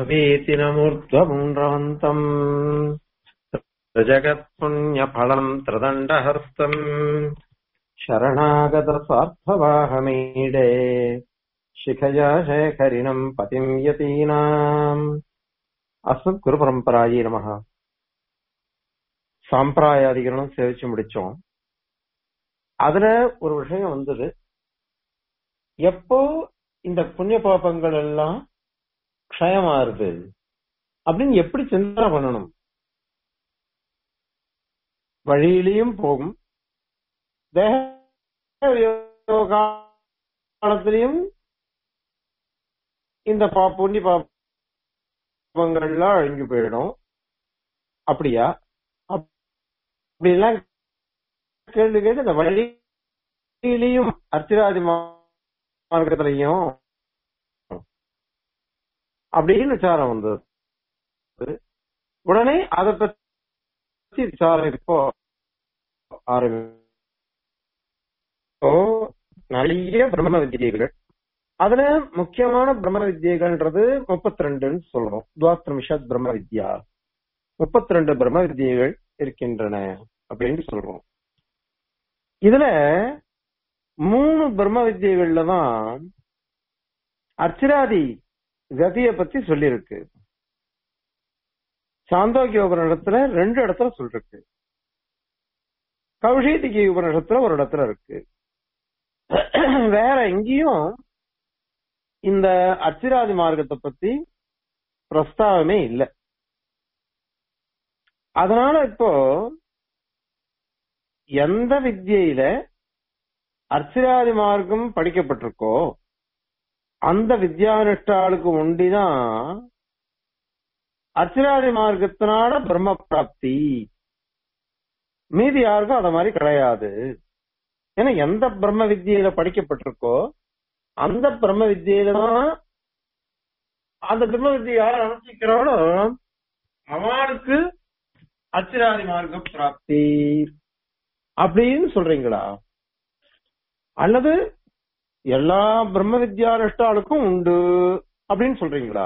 भवेति नमूर्ध्वपुण्ड्रवन्तम् जगत्पुण्यफलम् त्रिदण्डहस्तम् शरणागतस्वार्थवाहमीडे शिखया शेखरिणम् पतिम् यतीनाम् அஸ்மத் குரு பரம்பராயி நமக சாம்பிராயாதிகரணம் சேவிச்சு முடிச்சோம் அதுல ஒரு விஷயம் வந்தது எப்போ இந்த புண்ணிய பாபங்கள் எல்லாம் க்ஷயமாறுது அப்படின்னு எப்படி சிந்தனை பண்ணணும் வழியிலையும் போகும் தேக காலத்திலையும் இந்த பா புண்ணிய பாபங்கள்லாம் அழிஞ்சு போயிடும் அப்படியா அப்படிலாம் கேள்வி கேட்டு இந்த வழியிலையும் அர்ச்சிராதி மார்க்கத்திலையும் அப்படின்னு விசாரம் வந்தது உடனே அதை பற்றி விசாரம் இப்போ ஆரம்பி நிறைய பிரம்ம வித்தியைகள் அதுல முக்கியமான பிரம்ம வித்தியைகள்ன்றது முப்பத்தி ரெண்டுன்னு சொல்றோம் துவாத்ரமிஷத் பிரம்ம வித்யா முப்பத்தி ரெண்டு பிரம்ம வித்தியைகள் இருக்கின்றன அப்படின்னு சொல்றோம் இதுல மூணு பிரம்ம வித்தியைகள்ல தான் அர்ச்சிராதி கதிய பத்தி சொல்லியிருக்கு சாந்தோக்கிய உபநிடத்துல ரெண்டு இடத்துல சொல்லிருக்கு கௌஷீதிகி உபநிடத்துல ஒரு இடத்துல இருக்கு வேற எங்கேயும் இந்த அச்சிராதி மார்க்கத்தை பத்தி பிரஸ்தாவமே இல்லை அதனால இப்போ எந்த வித்தியில அர்ச்சிராதி மார்க்கம் படிக்கப்பட்டிருக்கோ அந்த வித்யானுஷ்டாளுக்கு ஒண்டிதான் அர்ச்சிராதி மார்க்கத்தினால பிரம்ம பிராப்தி மீதி யாருக்கும் அத மாதிரி கிடையாது ஏன்னா எந்த பிரம்ம வித்தியில படிக்கப்பட்டிருக்கோ அந்த பிரம்ம வித்தியில தான் அந்த பிரம்ம வித்தியை யார் அனுஷ்டிக்கிறாளோ அவனுக்கு அச்சிராதி மார்க்க பிராப்தி அப்படின்னு சொல்றீங்களா அல்லது எல்லா பிரம்ம வித்யானுஷ்டாளுக்கும் உண்டு அப்படின்னு சொல்றீங்களா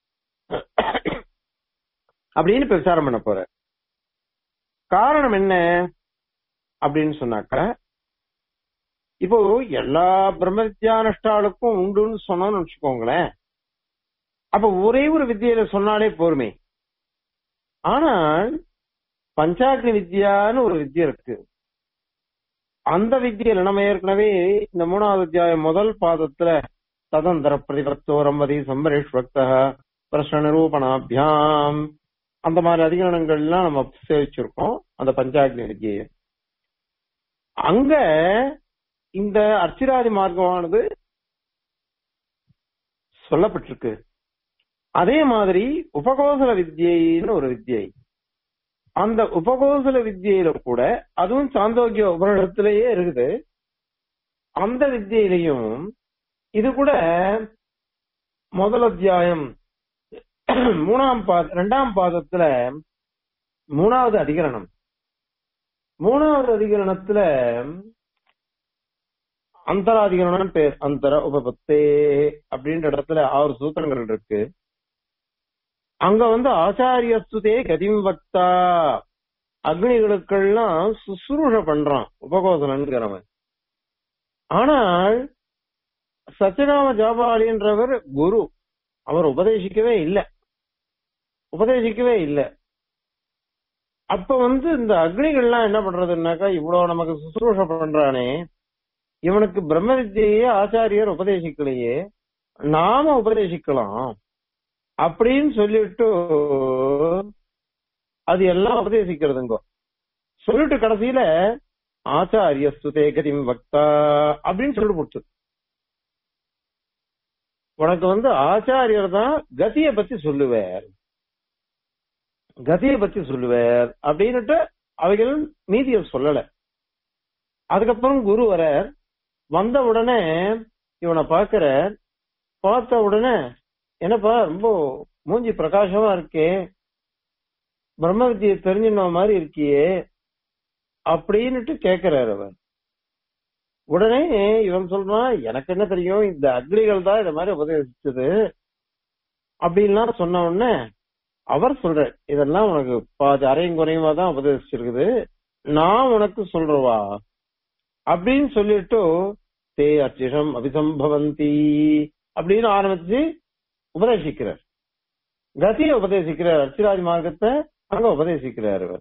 அப்படின்னு இப்ப விசாரம் பண்ண போற காரணம் என்ன அப்படின்னு சொன்னாக்க இப்போ எல்லா பிரம்ம வித்யானுஷ்டாளுக்கும் உண்டுன்னு சொன்னோம்னு வச்சுக்கோங்களேன் அப்ப ஒரே ஒரு வித்தியில சொன்னாலே போருமே ஆனால் பஞ்சாக்னி வித்யான்னு ஒரு வித்தியை இருக்கு அந்த வித்தியில நம்ம ஏற்கனவே இந்த மூணாவது அத்தியாயம் முதல் பாதத்துல ததந்தர பிரதிபத்தோ ரம்பதி சம்பரேஷ்வக்த பிரஷ்ன நிரூபணாபியாம் அந்த மாதிரி அதிகரணங்கள்லாம் நம்ம சேவிச்சிருக்கோம் அந்த பஞ்சாக்னி வித்தியை அங்க இந்த அர்ச்சிராதி மார்க்கமானது சொல்லப்பட்டிருக்கு அதே மாதிரி உபகோசல வித்யின்னு ஒரு வித்யை அந்த உபகோசல வித்தியில கூட அதுவும் சாந்தோக்கிய உபரிடத்திலேயே இருக்குது அந்த வித்தியிலையும் இது கூட முதல் அத்தியாயம் மூணாம் பாத இரண்டாம் பாதத்துல மூணாவது அதிகரணம் மூணாவது அதிகரணத்துல அந்தராதிகரணம் பேர் அந்தர உபபத்தே அப்படின்ற இடத்துல ஆறு சூத்திரங்கள் இருக்கு அங்க வந்து ஆச்சாரியஸ்துதே கதிம் வக்தா அக்னிகளுக்கெல்லாம் சுசுரூஷ பண்றான் உபகோசலன்கிறவன் ஆனால் சத்யநாம ஜாபாலின்றவர் குரு அவர் உபதேசிக்கவே இல்லை உபதேசிக்கவே இல்லை அப்ப வந்து இந்த அக்னிகள்லாம் என்ன பண்றதுன்னாக்கா இவ்வளவு நமக்கு சுசுரூஷ பண்றானே இவனுக்கு பிரம்ம வித்தியையே ஆச்சாரியர் உபதேசிக்கலையே நாம உபதேசிக்கலாம் அப்படின்னு சொல்லிட்டு அது எல்லாம் உபதேசிக்கிறதுங்கோ சொல்லிட்டு கடைசியில ஆச்சாரிய சுதே கதிம் பக்தா அப்படின்னு சொல்லிட்டு போட்டு உனக்கு வந்து ஆச்சாரியர் தான் கதிய பத்தி சொல்லுவார் கதிய பத்தி சொல்லுவார் அப்படின்னுட்டு அவைகள் மீதிய சொல்லல அதுக்கப்புறம் குரு வரார் வந்த உடனே இவனை பாக்குற பார்த்த உடனே என்னப்பா ரொம்ப மூஞ்சி பிரகாசமா இருக்கே பிரம்ம வித்தியை தெரிஞ்சின மாதிரி இருக்கியே அப்படின்னுட்டு கேக்குறாரு அவர் உடனே இவன் சொல்றான் எனக்கு என்ன தெரியும் இந்த அக்னிகள் தான் இந்த மாதிரி உபதேசிச்சது அப்படின்லாம் சொன்ன உடனே அவர் சொல்ற இதெல்லாம் உனக்கு பாதி அரையும் குறையுமா தான் உபதேசிச்சிருக்குது நான் உனக்கு சொல்றவா அப்படின்னு சொல்லிட்டு தே அர்ச்சிஷம் அபிசம்பவந்தி அப்படின்னு ஆரம்பிச்சு உபதேசிக்கிறார் கதியை உபதேசிக்கிறார் அர்ச்சிராஜ் மார்க்கத்தை அங்க உபதேசிக்கிறார் அவர்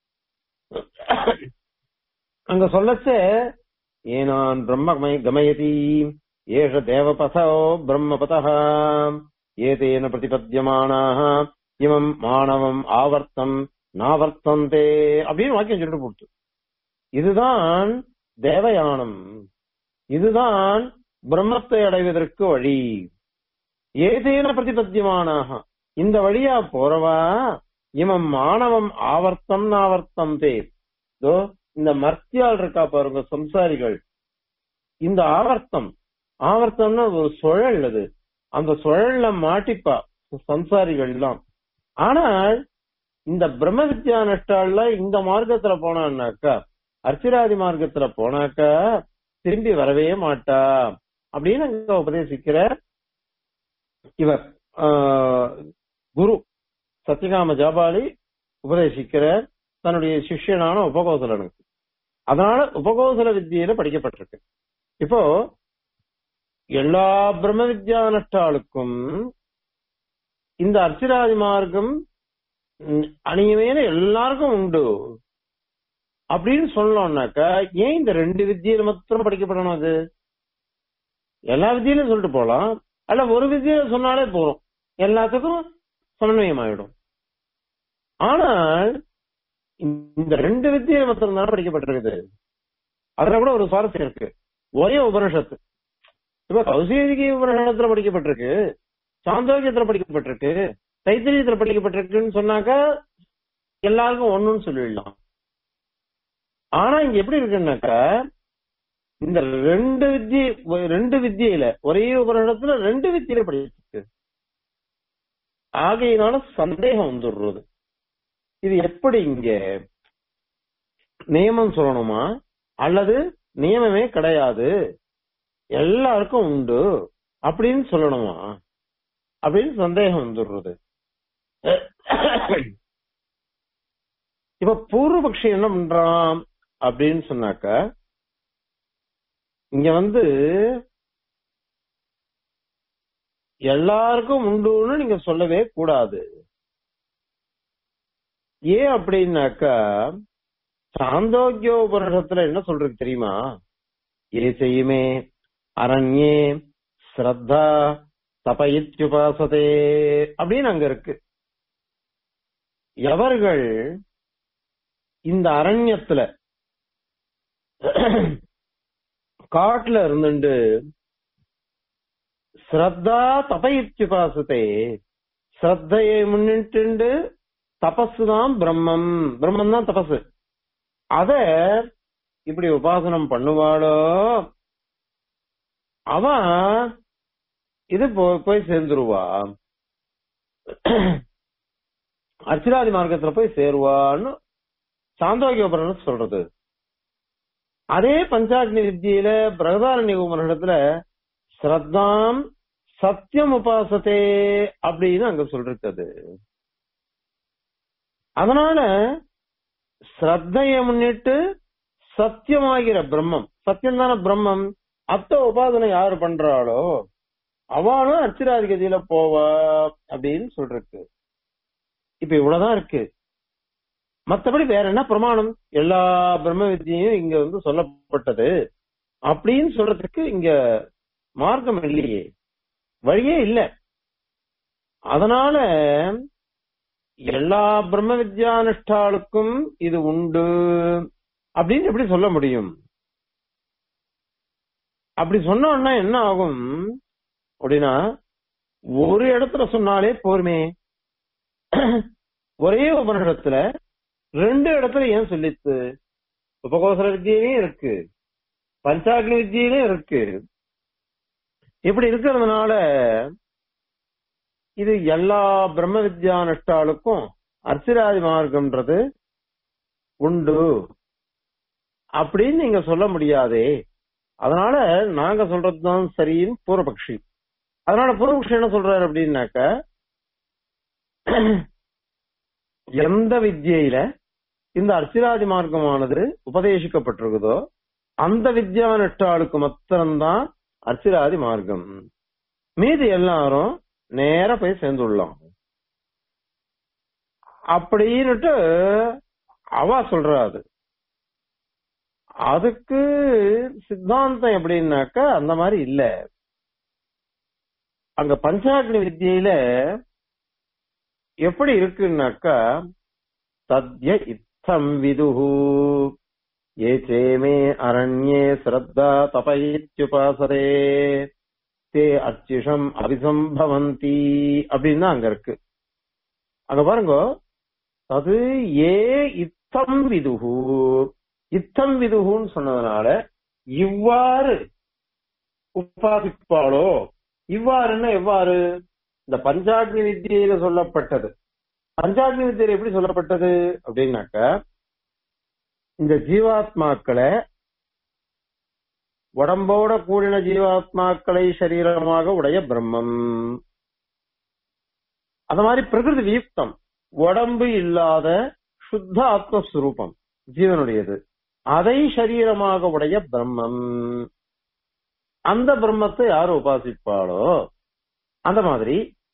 அங்க சொல்லச்ச ஏனான் பிரம்ம கமயதி ஏஷ தேவபதோ பிரம்மபதः ஏதேன பிரதிபத்தியமானாக இமம் மாணவம் ஆவர்த்தம் நாவர்த்தந்தே அப்படின்னு வாக்கியம் சொல்லிட்டு போட்டு இதுதான் தேவயானம் இதுதான் பிரம்மத்தை அடைவதற்கு வழி ஏதேன பிரதிபத்தியமானாக இந்த வழியா போறவா இமம் மாணவம் ஆவர்த்தம் நாவர்த்தம் தே இதோ இந்த மர்த்தியால் இருக்கா பாருங்க சம்சாரிகள் இந்த ஆவர்த்தம் ஆவர்த்தம்னா ஒரு சுழல் அது அந்த சுழல்ல மாட்டிப்பா சம்சாரிகள் எல்லாம் ஆனால் இந்த பிரம்ம வித்யா நஷ்டால இந்த மார்க்கத்துல போனான்னாக்கா அர்ச்சிராதி மார்க்கத்துல போனாக்கா திரும்பி வரவே மாட்டா அப்படின்னு அங்க உபதேசிக்கிற இவர் ஆஹ், குரு சத்யகாம ஜாபாலி உபதேசிக்கிற தன்னுடைய சிஷ்யனான உபகோசலனுக்கு அதனால உபகோசல வித்தியில படிக்கப்பட்டிருக்கு இப்போ எல்லா பிரம்ம வித்யா நஷ்டாளுக்கும் இந்த அர்ச்சிராதி மார்க்கம் ம், அணியமேன எல்லாருக்கும் உண்டு அப்படின்னு சொல்லணும்னாக்கா ஏன் இந்த ரெண்டு வித்தியில மாத்திரம் படிக்கப்படணும் அது எல்லா வித்தியிலும் சொல்லிட்டு போலாம் அல்ல ஒரு வித்தியில சொன்னாலே போறோம் எல்லாத்துக்கும் சமன்வயம் ஆயிடும் ஆனால் இந்த ரெண்டு வித்தியில மாத்திரம் தான் படிக்கப்பட்டிருக்குது அதுல கூட ஒரு சுவாரஸ்யம் இருக்கு ஒரே உபனிஷத்து இப்ப கௌசிகி உபனிஷத்துல படிக்கப்பட்டிருக்கு சாந்தோக்கியத்துல படிக்கப்பட்டிருக்கு தைத்திரியத்துல படிக்கப்பட்டிருக்குன்னு சொன்னாக்கா எல்லாருக்கும் ஒண்ணுன்னு சொல்லிடலாம் ஆனா இங்க எப்படி இருக்குன்னாக்கா இந்த ரெண்டு வித்தியை ரெண்டு வித்தியில ஒரே உபனிஷத்துல ரெண்டு வித்தியில படிச்சிருக்கு ஆகையினால சந்தேகம் வந்துடுறது இது எப்படி இங்க நியமம் சொல்லணுமா அல்லது நியமமே கிடையாது எல்லாருக்கும் உண்டு அப்படின்னு சொல்லணுமா அப்படின்னு சந்தேகம் வந்துடுறது இப்ப பூர்வபக்ஷி என்ன பண்றான் அப்படின்னு சொன்னாக்க இங்க வந்து எல்லாருக்கும் உண்டுன்னு நீங்க சொல்லவே கூடாது ஏன் அப்படின்னாக்கா சாந்தோக்கியோபனிஷத்துல என்ன சொல்றது தெரியுமா ஏ செய்யுமே அரண்யே ஸ்ரத்தா தபயித்யுபாசதே அப்படின்னு அங்க இருக்கு எவர்கள் இந்த அரண்யத்துல காட்டுல இருந்துட்டு ஸ்ரத்தா தபயித்யுபாசதே ஸ்ரத்தையை முன்னிட்டு தபசு தான் பிரம்மம் பிரம்மம் தான் தபசு அத இப்படி உபாசனம் பண்ணுவாளோ அவன் இது போ- போய் சேர்ந்துருவா அர்ச்சிராதி மார்க்கத்துல போய் சேருவான்னு சாந்தோக்கிய உபரணம் சொல்றது அதே பஞ்சாக்னி வித்தியில பிரகதாரண்ய உபரணத்துல ஸ்ரத்தாம் சத்தியம் உபாசத்தே அப்படின்னு அங்க சொல்றது அதனால ஸ்ரத்தைய முன்னிட்டு சத்தியமாகிற பிரம்மம் சத்தியம் தானே பிரம்மம் அத்த உபாசனை யாரு பண்றாளோ அவனும் அச்சிராதிகதியில போவா அப்படின்னு சொல்றது இப்ப இவ்வளவுதான் இருக்கு மத்தபடி வேற என்ன பிரமாணம் எல்லா பிரம்ம வித்தியையும் இங்க வந்து சொல்லப்பட்டது அப்படின்னு சொல்றதுக்கு இங்க மார்க்கம் இல்லையே வழியே இல்ல அதனால எல்லா பிரம்ம வித்யானுஷ்டாளுக்கும் இது உண்டு அப்படின்னு எப்படி சொல்ல முடியும் அப்படி சொன்னோம்னா என்ன ஆகும் அப்படின்னா ஒரு இடத்துல சொன்னாலே போருமே ஒரே உபனிடத்துல ரெண்டு இடத்துல ஏன் சொல்லித்து உபகோசர வித்தியிலையும் இருக்கு பஞ்சாக்னி வித்தியிலையும் இருக்கு இப்படி இருக்கிறதுனால இது எல்லா பிரம்ம வித்யானுஷ்டாளுக்கும் அர்ச்சிராதி மார்க்கம்ன்றது உண்டு அப்படின்னு நீங்க சொல்ல முடியாதே அதனால நாங்க சொல்றதுதான் சரின்னு பூர்வபக்ஷி அதனால பூர்வபக்ஷி என்ன சொல்றாரு அப்படின்னாக்க எந்த வித்யில இந்த அர்ச்சிராதி மார்க்கமானது உபதேசிக்கப்பட்டிருக்குதோ அந்த வித்யானிஷ்டாளுக்கு மாத்திரம்தான் அர்ச்சிராதி மார்க்கம் மீதி எல்லாரும் நேர போய் சேர்ந்துள்ளோம் அப்படின்னுட்டு அவ சொல்றா அது அதுக்கு சித்தாந்தம் எப்படின்னாக்கா அந்த மாதிரி இல்ல அங்க பஞ்சாக்னி வித்தியில எப்படி இருக்குன்னாக்கா தத்ய இத்தம் விதுஹு ஏ சேமே அரண்யே ஸ்ரத்தா தபயித்யுபாசரே தே அர்ச்சிஷம் அபிசம்பவந்தி அப்படின்னு அங்க இருக்கு அங்க பாருங்க அது ஏ இத்தம் விதுஹு இத்தம் விதுகுன்னு சொன்னதுனால இவ்வாறு உபாசிப்பாளோ இவ்வாறுன்னா எவ்வாறு இந்த பஞ்சாக்னி வித்தியில சொல்லப்பட்டது பஞ்சாக்னி வித்தியில எப்படி சொல்லப்பட்டது அப்படின்னாக்க இந்த ஜீவாத்மாக்களை உடம்போட கூடின ஜீவாத்மாக்களை சரீரமாக உடைய பிரம்மம் அந்த மாதிரி பிரகிருதி வியுக்தம் உடம்பு இல்லாத சுத்த ஆத்மஸ்வரூபம் ஜீவனுடையது அதை சரீரமாக உடைய பிரம்மம் அந்த பிரம்மத்தை யார் உபாசிப்பாளோ அந்த மாதிரி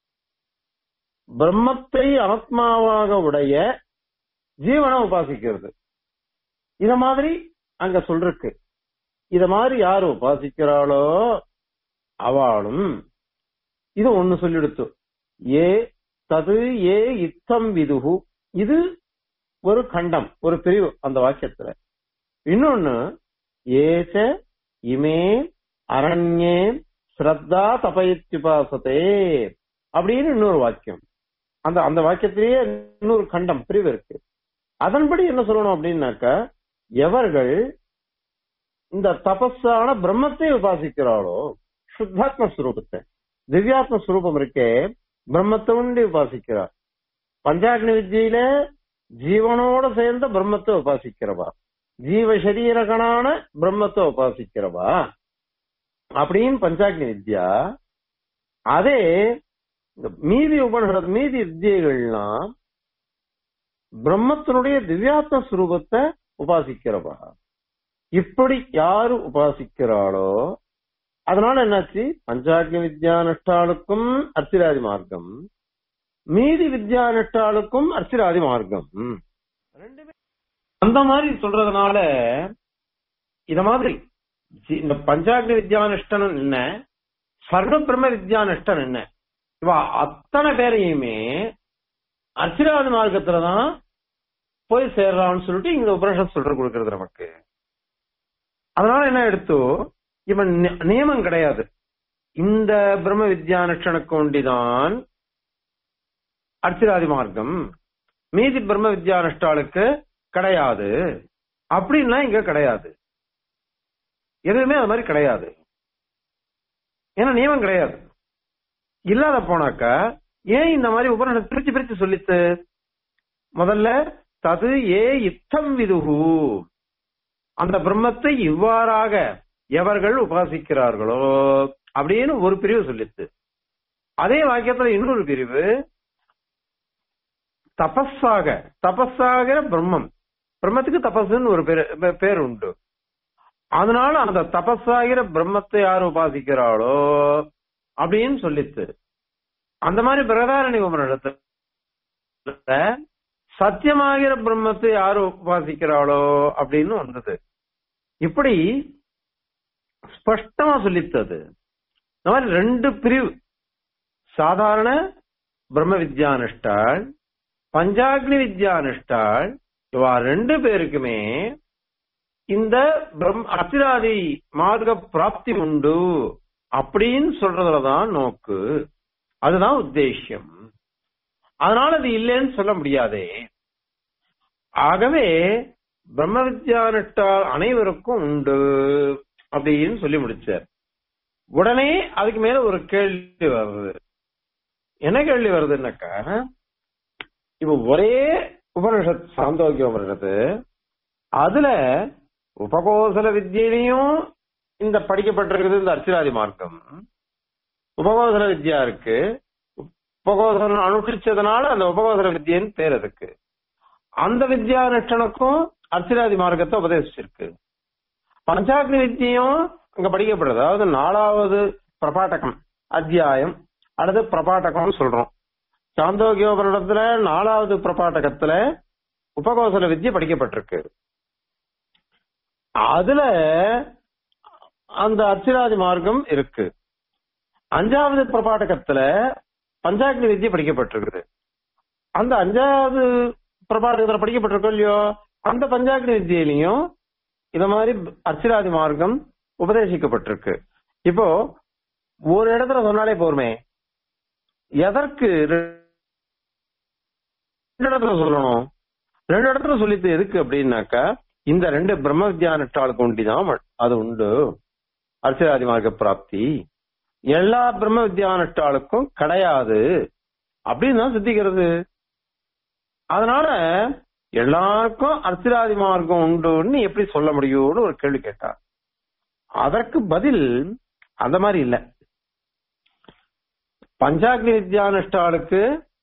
பிரம்மத்தை ஆத்மாவாக உடைய ஜீவனை உபாசிக்கிறது இத மாதிரி அங்க சொல்றக்கு இத மாதிரி யார் உபாசிக்கிறாளோ அவளும் இது ஒண்ணு சொல்லிடுத்து ஏ தது ஏ இத்தம் விதுகு இது ஒரு கண்டம் ஒரு பிரிவு அந்த வாக்கியத்துல இன்னொன்னு ஏச இமே அரண்யே ஸ்ரத்தா தபயித்யுபாசதே அப்படின்னு இன்னொரு வாக்கியம் அந்த அந்த வாக்கியத்திலேயே இன்னொரு கண்டம் பிரிவு இருக்கு அதன்படி என்ன சொல்லணும் அப்படின்னாக்கா எவர்கள் இந்த தபஸான பிரம்மத்தை உபாசிக்கிறாளோ சுத்தாத்ம ஸ்வரூபத்தை திவ்யாத்ம ஸ்வரூபம் இருக்கே பிரம்மத்தை உண்டு உபாசிக்கிறார் பஞ்சாக்னி வித்தியில ஜீவனோட சேர்ந்த பிரம்மத்தை உபாசிக்கிறவா ஜீவ சரீரகனான பிரம்மத்தை உபாசிக்கிறவா அப்படின்னு பஞ்சாக்னி வித்யா அதே இந்த மீதி உபனிஷத் மீதி வித்தியைகள்லாம் பிரம்மத்தினுடைய திவ்யாத்ம ஸ்வரூபத்தை உபாசிக்கிறவா இப்படி யாரு உபாசிக்கிறாளோ அதனால என்னாச்சு பஞ்சாக்னி வித்யானுஷ்டாளுக்கும் அர்ச்சிராதி மார்க்கம் மீதி வித்யானுஷ்டாளுக்கும் அர்ச்சிராதி மார்க்கம் ரெண்டுமே அந்த மாதிரி சொல்றதுனால இத மாதிரி ஜி- இந்த பஞ்சாக்னி வித்யானுஷ்டன் என்ன சர்வ பிரம்ம வித்யானுஷ்டன் என்ன இவ அத்தனை பேரையுமே அர்ச்சிராதி மார்க்கத்துலதான் போய் சேர்றான்னு சொல்லிட்டு இங்க உபனிஷத் சொல்ற கொடுக்கறது நமக்கு அதனால என்ன எடுத்தோ இவன் நி- நியமம் கிடையாது இந்த பிரம்ம வித்யானுஷ்டனுக்கு ஒண்டிதான் அர்ச்சிராதி மார்க்கம் மீதி பிரம்ம வித்யானுஷ்டாளுக்கு கிடையாது அப்படின்னா இங்க கிடையாது எதுவுமே அது மாதிரி கிடையாது ஏன்னா நியமம் கிடையாது இல்லாத போனாக்கா ஏன் இந்த மாதிரி உபநிஷம் பிரிச்சு பிரிச்சு சொல்லித்து முதல்ல தது ஏ இத்தம் விதுகு அந்த பிரம்மத்தை இவ்வாறாக எவர்கள் உபாசிக்கிறார்களோ அப்படின்னு ஒரு பிரிவு சொல்லித்து அதே வாக்கியத்துல இன்னொரு பிரிவு தபஸாக தபஸாகிற பிரம்மம் பிரம்மத்துக்கு தபஸ்ன்னு ஒரு பேரு பே- பேர் உண்டு அதனால அந்த தபஸாகிற பிரம்மத்தை யார் உபாசிக்கிறாளோ அப்படின்னு சொல்லித்து அந்த மாதிரி பிரதாரணி உபனிடத்துல சத்தியமாகிற பிரம்மத்தை யார் உபாசிக்கிறாளோ அப்படின்னு வந்தது இப்படி ஸ்பஷ்டமா சொல்லித்தது இந்த மாதிரி ரெண்டு பிரிவு சாதாரண பிரம்ம வித்யானுஷ்டாள் பஞ்சாக்னி வித்யானுஷ்டாள் இவா ரெண்டு பேருக்குமே இந்த பிரம் அத்திராதி மார்க்க பிராப்தி உண்டு அப்படின்னு சொல்றதுலதான் நோக்கு அதுதான் உத்தேசியம் அதனால அது இல்லைன்னு சொல்ல முடியாதே ஆகவே பிரம்ம வித்யானுஷ்டால் அனைவருக்கும் உண்டு அப்படின்னு சொல்லி முடிச்சார் உடனே அதுக்கு மேல ஒரு கேள்வி வருது என்ன கேள்வி வருதுன்னாக்கா இப்ப ஒரே உபனிஷத் சாந்தோக்கிய உபனிஷத்து அதுல உபகோசல வித்யிலையும் இந்த படிக்கப்பட்டிருக்கிறது இந்த அர்ச்சிராதி மார்க்கம் உபகோசல வித்யா இருக்கு உபகோசனம் அனுஷ்டிச்சதுனால அந்த உபகோசன வித்யன்னு பேர் அதுக்கு அந்த வித்யா நிஷ்டனுக்கும் அர்ச்சராதி மார்க்கத்தை உபதேசிச்சிருக்கு பஞ்சாக்னி வித்தியும் அங்க படிக்கப்படுறது அதாவது நாலாவது பிரபாட்டகம் அத்தியாயம் அடுத்து பிரபாட்டகம் சொல்றோம் சாந்தோக்கியோபனிடத்துல நாலாவது பிரபாட்டகத்துல உபகோசல வித்யை படிக்கப்பட்டிருக்கு அதுல அந்த அர்ச்சிராதி மார்க்கம் இருக்கு அஞ்சாவது பிரபாட்டகத்துல பஞ்சாக்னி வித்யை படிக்கப்பட்டிருக்குது அந்த அஞ்சாவது பிரபாட்டகத்துல படிக்கப்பட்டிருக்கோ இல்லையோ அந்த பஞ்சாக்னி வித்தியிலையும் இந்த மாதிரி அர்ச்சிராதி மார்க்கம் உபதேசிக்கப்பட்டிருக்கு இப்போ ஒரு இடத்துல சொன்னாலே போருமே எதற்கு ரெண்டு இடத்துல சொல்லணும் ரெண்டு இடத்துல சொல்லித்து எதுக்கு அப்படின்னாக்கா இந்த ரெண்டு பிரம்ம வித்யானட்டாளுக்கு உண்டிதான் அது உண்டு அர்ச்சராதி மார்க்க பிராப்தி எல்லா பிரம்ம வித்யானட்டாளுக்கும் கிடையாது அப்படின்னு தான் சித்திக்கிறது அதனால எல்லாருக்கும் அர்ச்சிராதி மார்க்கம் உண்டுன்னு எப்படி சொல்ல முடியும்னு ஒரு கேள்வி கேட்டார் அதற்கு பதில் அந்த மாதிரி இல்ல பஞ்சாக்னி வித்யானுஷ்டாளுக்கு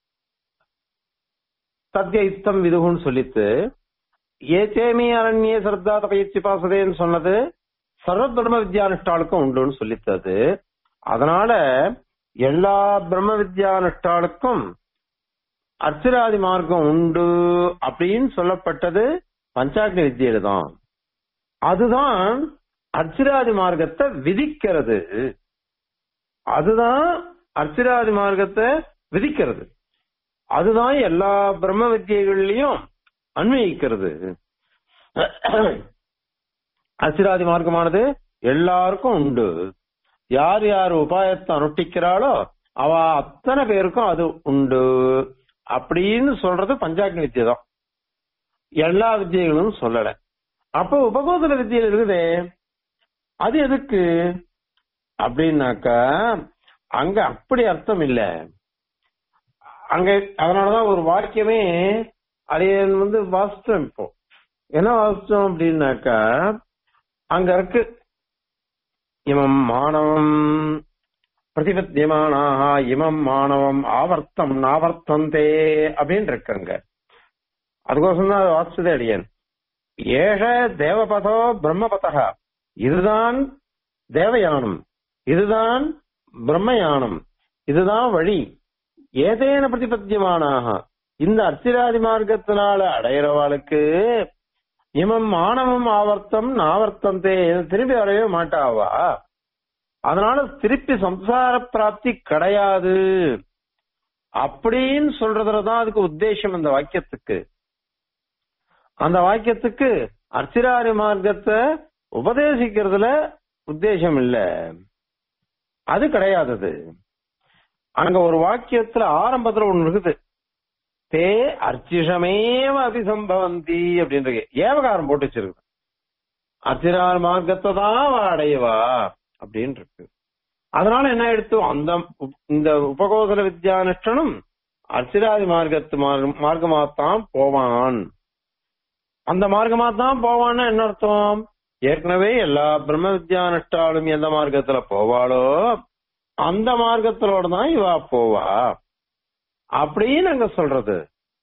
சத்திய யுத்தம் விதுகுன்னு சொல்லித்து ஏச்சேமி அரண்யே சர்தா தபயிற்சி பாசதேன்னு சொன்னது சர்வ பிரம்ம வித்யானுஷ்டாளுக்கும் உண்டுன்னு சொல்லித்தது அதனால எல்லா பிரம்ம வித்யானுஷ்டாளுக்கும் அர்ச்சராதி மார்க்கம் உண்டு அப்படின்னு சொல்லப்பட்டது பஞ்சாக்னி வித்தியில தான் அதுதான் அர்ச்சிராதி மார்க்கத்தை விதிக்கிறது அதுதான் அர்ச்சிராதி மார்க்கத்தை விதிக்கிறது அதுதான் எல்லா பிரம்ம வித்தியைகள்லயும் அன்வயிக்கிறது அர்ச்சிராதி மார்க்கமானது எல்லாருக்கும் உண்டு யார் யார் உபாயத்தை அனுஷ்டிக்கிறாளோ அவ அத்தனை பேருக்கும் அது உண்டு அப்படின்னு சொல்றது பஞ்சாக்னி வித்தியை தான் எல்லா வித்தியைகளும் சொல்லல அப்ப உபகோதர வித்தியில் இருக்குதே அது எதுக்கு அப்படின்னாக்கா அங்க அப்படி அர்த்தம் இல்ல அங்க அதனாலதான் ஒரு வாக்கியமே அதையன் வந்து வாசித்தோம் இப்போ என்ன வாசித்தோம் அப்படின்னாக்கா அங்க இருக்கு இமம் மாணவம் பிரதிபத்தியமானாக இமம் மாணவம் ஆவர்த்தம் நாவர்த்தந்தே அப்படின்னு இருக்குங்க அதுக்கோசம் தான் வாசிச்சதே அடியன் ஏஷ தேவபதோ பிரம்மபதா இதுதான் தேவயானம் இதுதான் பிரம்மயானம் இதுதான் வழி ஏதேன பிரதிபத்தியமானாக இந்த அர்ச்சிராதி மார்க்கத்தினால அடையிறவாளுக்கு இமம் மானவம் ஆவர்த்தம் நாவர்த்தந்தே திரும்பி அடையவே மாட்டாவா அதனால திருப்பி சம்சார பிராப்தி கிடையாது அப்படின்னு சொல்றதுலதான் அதுக்கு உத்தேசம் இந்த வாக்கியத்துக்கு அந்த வாக்கியத்துக்கு அர்ச்சிராரி மார்க்கத்தை உபதேசிக்கிறதுல உத்தேசம் இல்ல அது கிடையாதது அங்க ஒரு வாக்கியத்துல ஆரம்பத்துல ஒண்ணு இருக்குது தே அர்ச்சிஷமேவ அபிசம்பவந்தி அப்படின்றது ஏவகாரம் போட்டு வச்சிருக்கு அர்ச்சிரார் மார்க்கத்தை தான் அவ அடையவா அப்படின்னு இருக்கு அதனால என்ன எடுத்து அந்த உப்- இந்த உபகோசல வித்யானுஷ்டனும் அர்ச்சிராதி மார்க்கத்து மார்க்க- மார்க்கமாத்தான் போவான் அந்த மார்க்கமா தான் போவான்னா என்ன அர்த்தம் ஏற்கனவே எல்லா பிரம்ம வித்யானுஷ்டாலும் எந்த மார்க்கத்துல போவாளோ அந்த மார்க்கத்திலோட தான் இவா போவா அப்படின்னு அங்க சொல்றது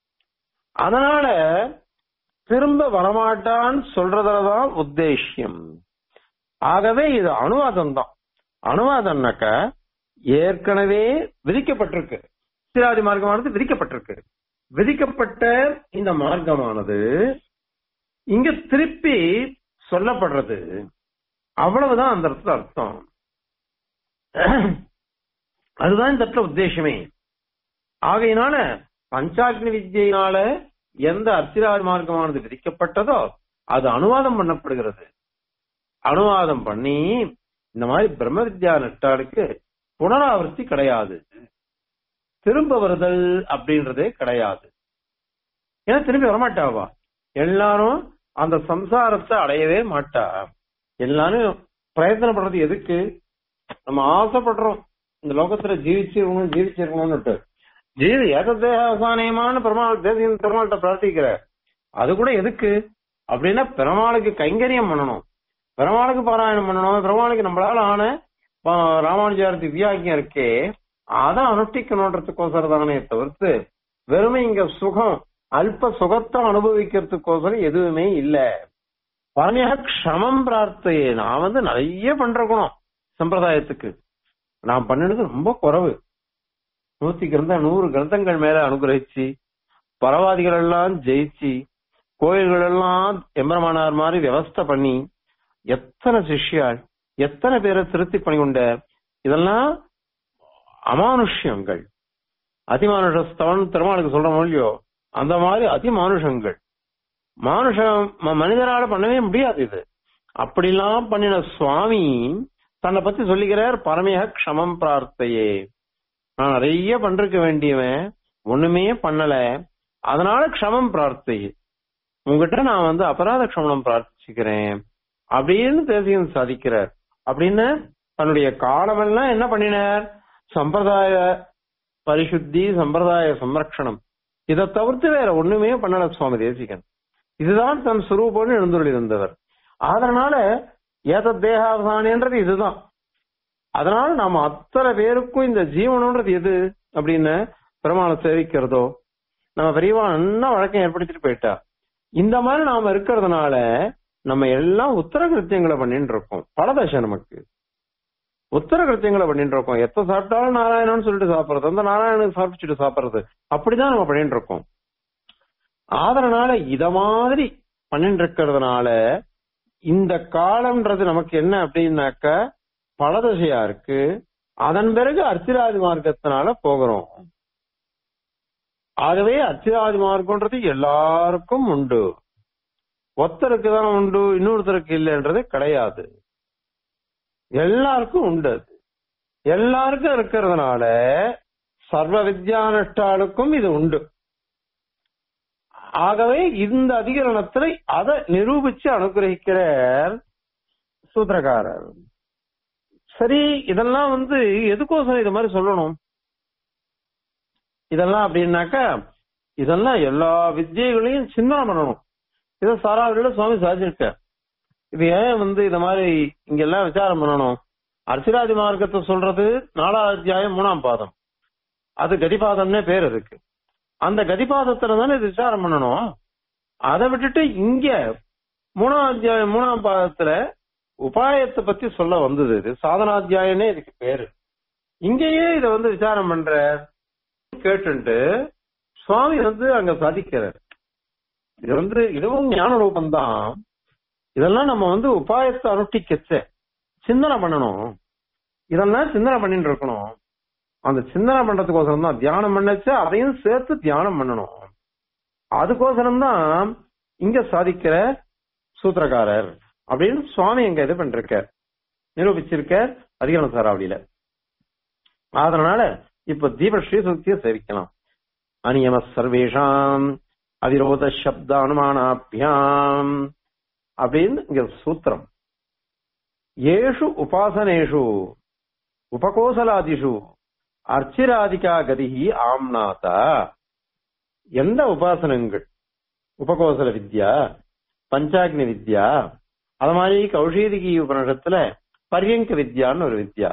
அதனால திரும்ப வரமாட்டான்னு சொல்றதுலதான் உத்தேசியம் ஆகவே இது அனுவாதம் தான் அனுவாதம்னாக்க ஏற்கனவே விதிக்கப்பட்டிருக்கு சிராதி மார்க்கமானது விதிக்கப்பட்டிருக்கு விதிக்கப்பட்ட இந்த மார்க்கமானது இங்க திருப்பி சொல்லப்படுறது அவ்வளவுதான் அந்த இடத்துல அர்த்தம் அதுதான் இந்த இடத்துல உத்தேசமே ஆகையினால பஞ்சாக்னி வித்யினால எந்த அர்ச்சிராஜ் மார்க்கமானது விதிக்கப்பட்டதோ அது அனுவாதம் பண்ணப்படுகிறது அனுவாதம் பண்ணி இந்த மாதிரி பிரம்ம வித்யா நட்டாளுக்கு புனராவர்த்தி கிடையாது திரும்ப வருதல் அப்படின்றதே கிடையாது ஏன்னா திரும்பி வரமாட்டாவா எல்லாரும் அந்த சம்சாரத்தை அடையவே மாட்டா எல்லாரும் பிரயத்தனப்படுறது எதுக்கு நம்ம ஆசைப்படுறோம் இந்த லோகத்துல ஜீவிச்சிருக்கணும் ஜீவிச்சிருக்கணும்னுட்டு ஜீவி ஏகதேகாசானியமான பெருமாள் தேசியம் பெருமாள்கிட்ட பிரார்த்திக்கிற அது கூட எதுக்கு அப்படின்னா பெருமாளுக்கு கைங்கரியம் பண்ணணும் பெருமாளுக்கு பாராயணம் பண்ணணும் பெருமாளுக்கு நம்மளால ஆன ப- ராமானுஜார் திவ்யாக்கியம் இருக்கே அதை அனுஷ்டிக்கணுன்றதுக்கோசரம் தானே தவிர்த்து வெறுமை இங்க சுகம் அல்ப சுகத்தை அனுபவிக்கிறதுக்கோசரம் எதுவுமே இல்ல பரமையாக க்ஷமம் பிரார்த்தையே நான் வந்து நிறைய பண்றக்கணும் சம்பிரதாயத்துக்கு நான் பண்ணினது ரொம்ப குறைவு நூத்தி கிரந்த நூறு கிரந்தங்கள் மேல அனுகிரகிச்சு பரவாதிகள் எல்லாம் ஜெயிச்சு கோயில்கள் எல்லாம் எம்பரமானார் மாதிரி விவஸ்தை பண்ணி எத்தனை சிஷ்யாள் எத்தனை பேரை திருத்தி பண்ணி கொண்ட இதெல்லாம் அமானுஷ்யங்கள் அதிமானுஷ ஸ்தவன் திருமாலுக்கு சொல்ற மொழியோ அந்த மாதிரி அதிமானுஷங்கள் மானுஷம் ம- மனிதரால பண்ணவே முடியாது இது அப்படிலாம் பண்ணின சுவாமி தன்னை பத்தி சொல்லிக்கிறார் பரமையாக க்ஷமம் பிரார்த்தையே நான் நிறைய பண்றதுக்கு வேண்டியவன் ஒண்ணுமே பண்ணல அதனால க்ஷமம் பிரார்த்தை உங்ககிட்ட நான் வந்து அபராத க்ஷமனம் பிரார்த்திச்சுக்கிறேன் அப்படின்னு தேசியம் சாதிக்கிறார் அப்படின்னு தன்னுடைய காலமெல்லாம் என்ன பண்ணினார் சம்பிரதாய பரிசுத்தி சம்பிரதாய சம்ரக்ஷணம் இதை தவிர்த்து வேற ஒண்ணுமே பண்ணல சுவாமி தேசிகன் இதுதான் தன் சுரூபம்னு எழுந்துள்ளி இருந்தவர் அதனால ஏத தேகாவசானன்றது இதுதான் அதனால நாம அத்தனை பேருக்கும் இந்த ஜீவனம்ன்றது எது அப்படின்னு பெருமாளை சேவிக்கிறதோ நம்ம பெரியவா நல்லா வழக்கம் ஏற்படுத்திட்டு போயிட்டா இந்த மாதிரி நாம இருக்கிறதுனால நம்ம எல்லாம் உத்தர கிருத்தியங்களை பண்ணிட்டு இருக்கோம் பலதசை நமக்கு உத்தர கிருத்தியங்களை பண்ணிட்டு இருக்கோம் எத்த சாப்பிட்டாலும் நாராயணன்னு சொல்லிட்டு சாப்பிடுறது அந்த நாராயணனுக்கு சாப்பிச்சுட்டு சாப்பிடுறது அப்படிதான் நம்ம பண்ணிட்டு இருக்கோம் அதனால இத மாதிரி பண்ணிட்டு இருக்கிறதுனால இந்த காலம்ன்றது நமக்கு என்ன அப்படின்னாக்க பலதசையா இருக்கு அதன் பிறகு அர்ச்சிராதி மார்க்கத்தினால போகிறோம் ஆகவே அர்ச்சிராதி மார்க்கம்ன்றது எல்லாருக்கும் உண்டு ஒருத்தருக்கு தான் உண்டு இன்னொருத்தருக்கு இல்லைன்றது கிடையாது எல்லாருக்கும் உண்டு அது எல்லாருக்கும் இருக்கிறதுனால சர்வ வித்யானுஷ்டாளுக்கும் இது உண்டு ஆகவே இந்த அதிகரணத்துல அதை நிரூபிச்சு அனுகிரகிக்கிறார் சூத்திரக்காரர் சரி இதெல்லாம் வந்து எதுக்கோசரம் இது மாதிரி சொல்லணும் இதெல்லாம் அப்படின்னாக்கா இதெல்லாம் எல்லா வித்தியைகளையும் சிந்தனை பண்ணணும் இதை சாராவளியில சுவாமி சாதிச்சிருக்க இது ஏன் வந்து இந்த மாதிரி இங்க எல்லாம் விசாரம் பண்ணணும் அர்ச்சிராதி மார்க்கத்தை சொல்றது நாலாவது அத்தியாயம் மூணாம் பாதம் அது கதிபாதம்னே பேர் இருக்கு அந்த கதிபாதத்துல தானே இது விசாரம் பண்ணணும் அதை விட்டுட்டு இங்க மூணாம் அத்தியாயம் மூணாம் பாதத்துல உபாயத்தை பத்தி சொல்ல வந்தது இது சாதனாத்தியாயனே இதுக்கு பேரு இங்கேயே இத வந்து விசாரம் பண்ற கேட்டுட்டு சுவாமி வந்து அங்க சாதிக்கிறார் இது வந்து இதுவும் ஞான ரூபம்தான் இதெல்லாம் நம்ம வந்து உபாயத்தை அனுஷ்டிக்கச்ச சிந்தனை பண்ணணும் இதெல்லாம் சிந்தனை பண்ணிட்டு இருக்கணும் அந்த சிந்தனை பண்றதுக்கோசரம் தான் தியானம் பண்ணச்சு அதையும் சேர்த்து தியானம் பண்ணணும் அதுக்கோசரம் தான் இங்க சாதிக்கிற சூத்திரக்காரர் அப்படின்னு சுவாமி எங்க இது பண்றார் நிரூபிச்சிருக்க அதிகார சாராவளியில அதனால இப்ப தீப ஸ்ரீசுக்திய சேவிக்கலாம் அநியம சர்வேஷாம் அவிரோத சப்த அனுமானாபியாம் அப்படின்னு இங்க சூத்திரம் ஏஷு உபாசனேஷு உபகோசலாதிஷு அர்ச்சிராதிகா கதிகி ஆம்நாதா எந்த உபாசனங்கள் உபகோசல வித்யா பஞ்சாக்னி வித்யா அது மாதிரி கௌஷீதிகி உபனிஷத்துல பரியங்க வித்யான்னு ஒரு வித்யா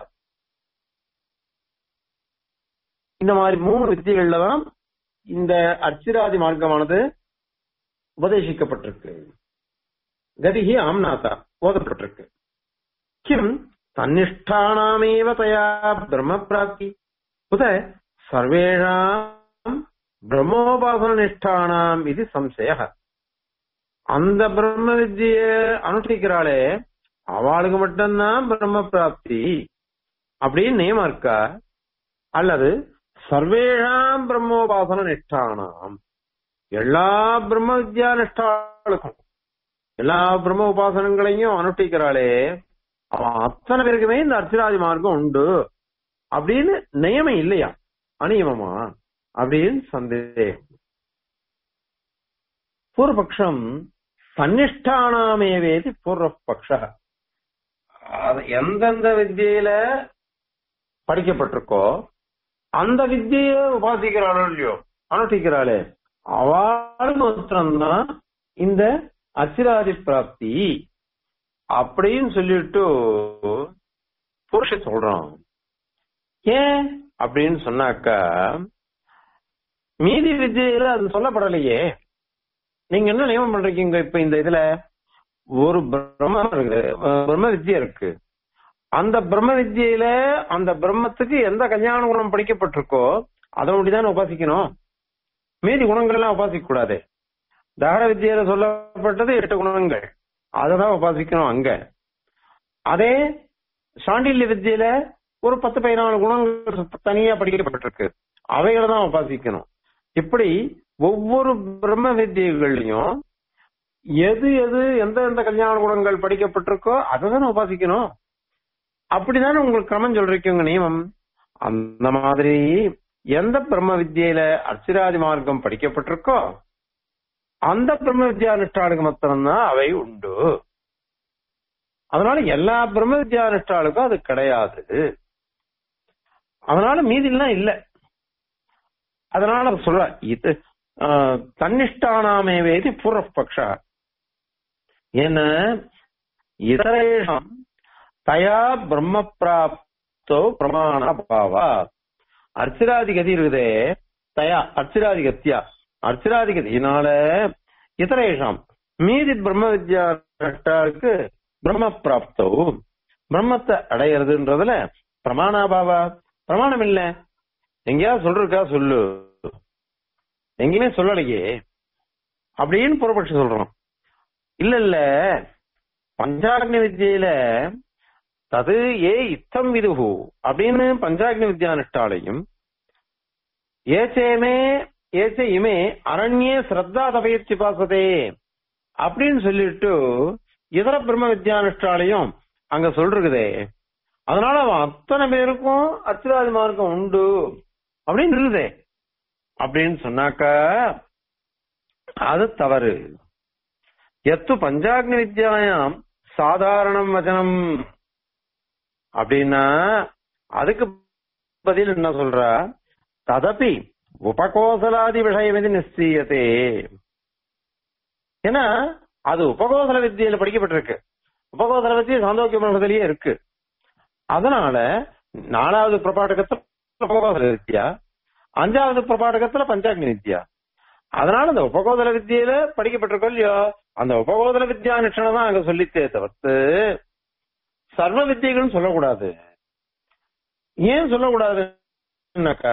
இந்த மாதிரி மூணு வித்தியகள்ல தான் இந்த அர்ச்சிராதி மார்க்கமானது உபதேசிக்கப்பட்டிருக்கு கதிகி ஆம்நாதா ஓதப்பட்டிருக்கு கிம் தன்னிஷ்டானாமேவ தயா பிரம்ம பிராப்தி உத சர்வேஷாம் பிரம்மோபாசன நிஷ்டானாம் இது சம்சய அந்த பிரம்ம வித்திய அனுஷ்டிக்கிறாளே அவளுக்கு மட்டும்தான் பிரம்ம பிராப்தி அப்படின்னு நியமம் இருக்கா அல்லது சர்வேஷாம் பிரம்மோபாசன நிஷ்டானாம் எல்லா பிரம்ம வித்யா நிஷ்டாளுக்கும் எல்லா பிரம்ம உபாசனங்களையும் அனுஷ்டிக்கிறாளே அவன் அத்தனை பேருக்குமே இந்த அர்ச்சராதி மார்க்கம் உண்டு அப்படின்னு நியமம் இல்லையா அநியமமா அப்படின்னு சந்தேகம் பூர்வபக்ஷம் தன்னிஷ்டானாமேவேதி பூர்வபக்ஷ அது எந்தெந்த வித்தியில படிக்கப்பட்டிருக்கோ அந்த வித்திய உபாசிக்கிறாளோ இல்லையோ அனுஷ்டிக்கிறாளே அவள் மாத்திரம்தான் இந்த அச்சிராதி பிராப்தி அப்படின்னு சொல்லிட்டு புருஷ சொல்றான் ஏன் அப்படின்னு சொன்னாக்கா மீதி வித்தியில அது சொல்லப்படலையே நீங்க என்ன நியமனம் பண்றீங்க இப்ப இந்த இதுல ஒரு பிரம்மம் இருக்கு பிரம்ம வித்யா இருக்கு அந்த பிரம்ம வித்யில அந்த பிரம்மத்துக்கு எந்த கல்யாண குணம் படிக்கப்பட்டிருக்கோ அதை ஒண்டிதான் உபாசிக்கணும் மீதி குணங்கள் எல்லாம் உபாசிக்க கூடாது தகர வித்தியில சொல்லப்பட்டது எட்டு குணங்கள் அததான் உபாசிக்கணும் அங்க அதே சாண்டில்ய வித்தியில ஒரு பத்து பதினாலு குணங்கள் தனியா படிக்கப்பட்டிருக்கு அவைகளை தான் உபாசிக்கணும் இப்படி ஒவ்வொரு பிரம்ம வித்தியகள்லயும் எது எது எந்த எந்த கல்யாண குணங்கள் படிக்கப்பட்டிருக்கோ அதை தானே உபாசிக்கணும் அப்படிதானே உங்களுக்கு கிரமம் சொல்றீங்க நியமம் அந்த மாதிரி எந்த பிரம்ம வித்தியில அர்ச்சிராதி மார்க்கம் படிக்கப்பட்டிருக்கோ அந்த பிரம்ம வித்யா அனுஷ்டானுக்கு மாத்திரம்தான் அவை உண்டு அதனால எல்லா பிரம்ம வித்யா அனுஷ்டானுக்கும் அது கிடையாது அதனால மீதிலாம் இல்ல அதனால சொல்ற இது தன்னிஷ்டானாமே வேதி பூர்வபக்ஷ ஏன்னா இதரேஷம் தயா பிரம்ம பிராப்தோ பிரமாண பாவா அர்ச்சிராதிகதி இருக்குதே தயா அர்ச்சிராதிகத்தியா அர்ச்சிராதிகதியினால இதரேஷம் மீதி பிரம்ம வித்யாருக்கு பிரம்ம பிராப்தோ பிரம்மத்தை அடையிறதுன்றதுல பிரமாணாபாவா பிரமாணம் இல்ல எங்கேயாவது சொல்றக்கா சொல்லு எங்கேயுமே சொல்லலையே அப்படின்னு புறப்பட்டு சொல்றோம் இல்ல இல்ல பஞ்சாக்னி வித்தியில தது ஏ இத்தம் விதுகு அப்படின்னு பஞ்சாக்னி வித்யானுஷ்டாலையும் ஏச்சேமே ஏச்ச இமே அரண்யே ஸ்ரத்தா தபயிற்சி பாசதே அப்படின்னு சொல்லிட்டு இதர பிரம்ம வித்யானுஷ்டாலையும் அங்க சொல்றதே அதனால அவன் அத்தனை பேருக்கும் அச்சுராதி மார்க்கம் உண்டு அப்படின்னு இருக்குதே அப்படின்னு சொன்னாக்கா அது தவறு எத்து பஞ்சாக்னி வித்யாயாம் சாதாரணம் வச்சனம் அப்படின்னா அதுக்கு பதில் என்ன சொல்ற ததப்பி உபகோசலாதி விஷயம் இது நிச்சயத்தே ஏன்னா அது உபகோசல வித்தியில படிக்கப்பட்டிருக்கு உபகோசல வித்தியை சாந்தோக்கிய மண்டலத்திலேயே இருக்கு அதனால நாலாவது பிரபாடகத்துல உபகோசல வித்யா அஞ்சாவது பிரபாடகத்துல பஞ்சாக்னி வித்யா அதனால அந்த உபகோதல வித்தியில படிக்கப்பட்டிருக்கோம் இல்லையோ அந்த உபகோதல வித்யா நிஷணம் தான் அங்க சொல்லித்தே தவிர்த்து சர்வ வித்தியகள்னு சொல்லக்கூடாது ஏன் சொல்லக்கூடாதுன்னாக்கா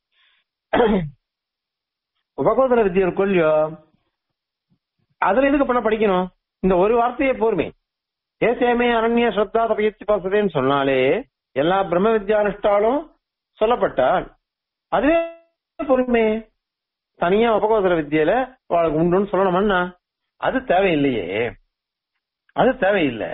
உபகோதல வித்தியை இருக்கும் இல்லையோ அதுல எதுக்கு பண்ண படிக்கணும் இந்த ஒரு வார்த்தையே போருமே ஏசேமே அரண்ய ஸ்ரத்தா தபயிற்சி பாசதேன்னு சொன்னாலே எல்லா பிரம்ம வித்யானுஷ்டாலும் சொல்லப்பட்டால் அதுவே பொறுமே தனியா உபகோதர வித்தியில அவளுக்கு உண்டுன்னு சொல்லணும்னா அது தேவையில்லையே அது தேவையில்லை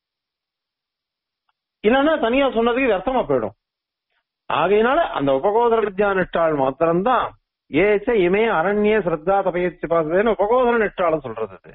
இல்லைன்னா தனியா சொன்னதுக்கு வியர்த்தமா போயிடும் ஆகையினால அந்த உபகோதர வித்யா நிஷ்டாள் மாத்திரம்தான் ஏச்ச இமே அரண்ய ஸ்ரத்தா தபயிற்சி பாசதேன்னு உபகோதர நிஷ்டாளம் சொல்றது அது.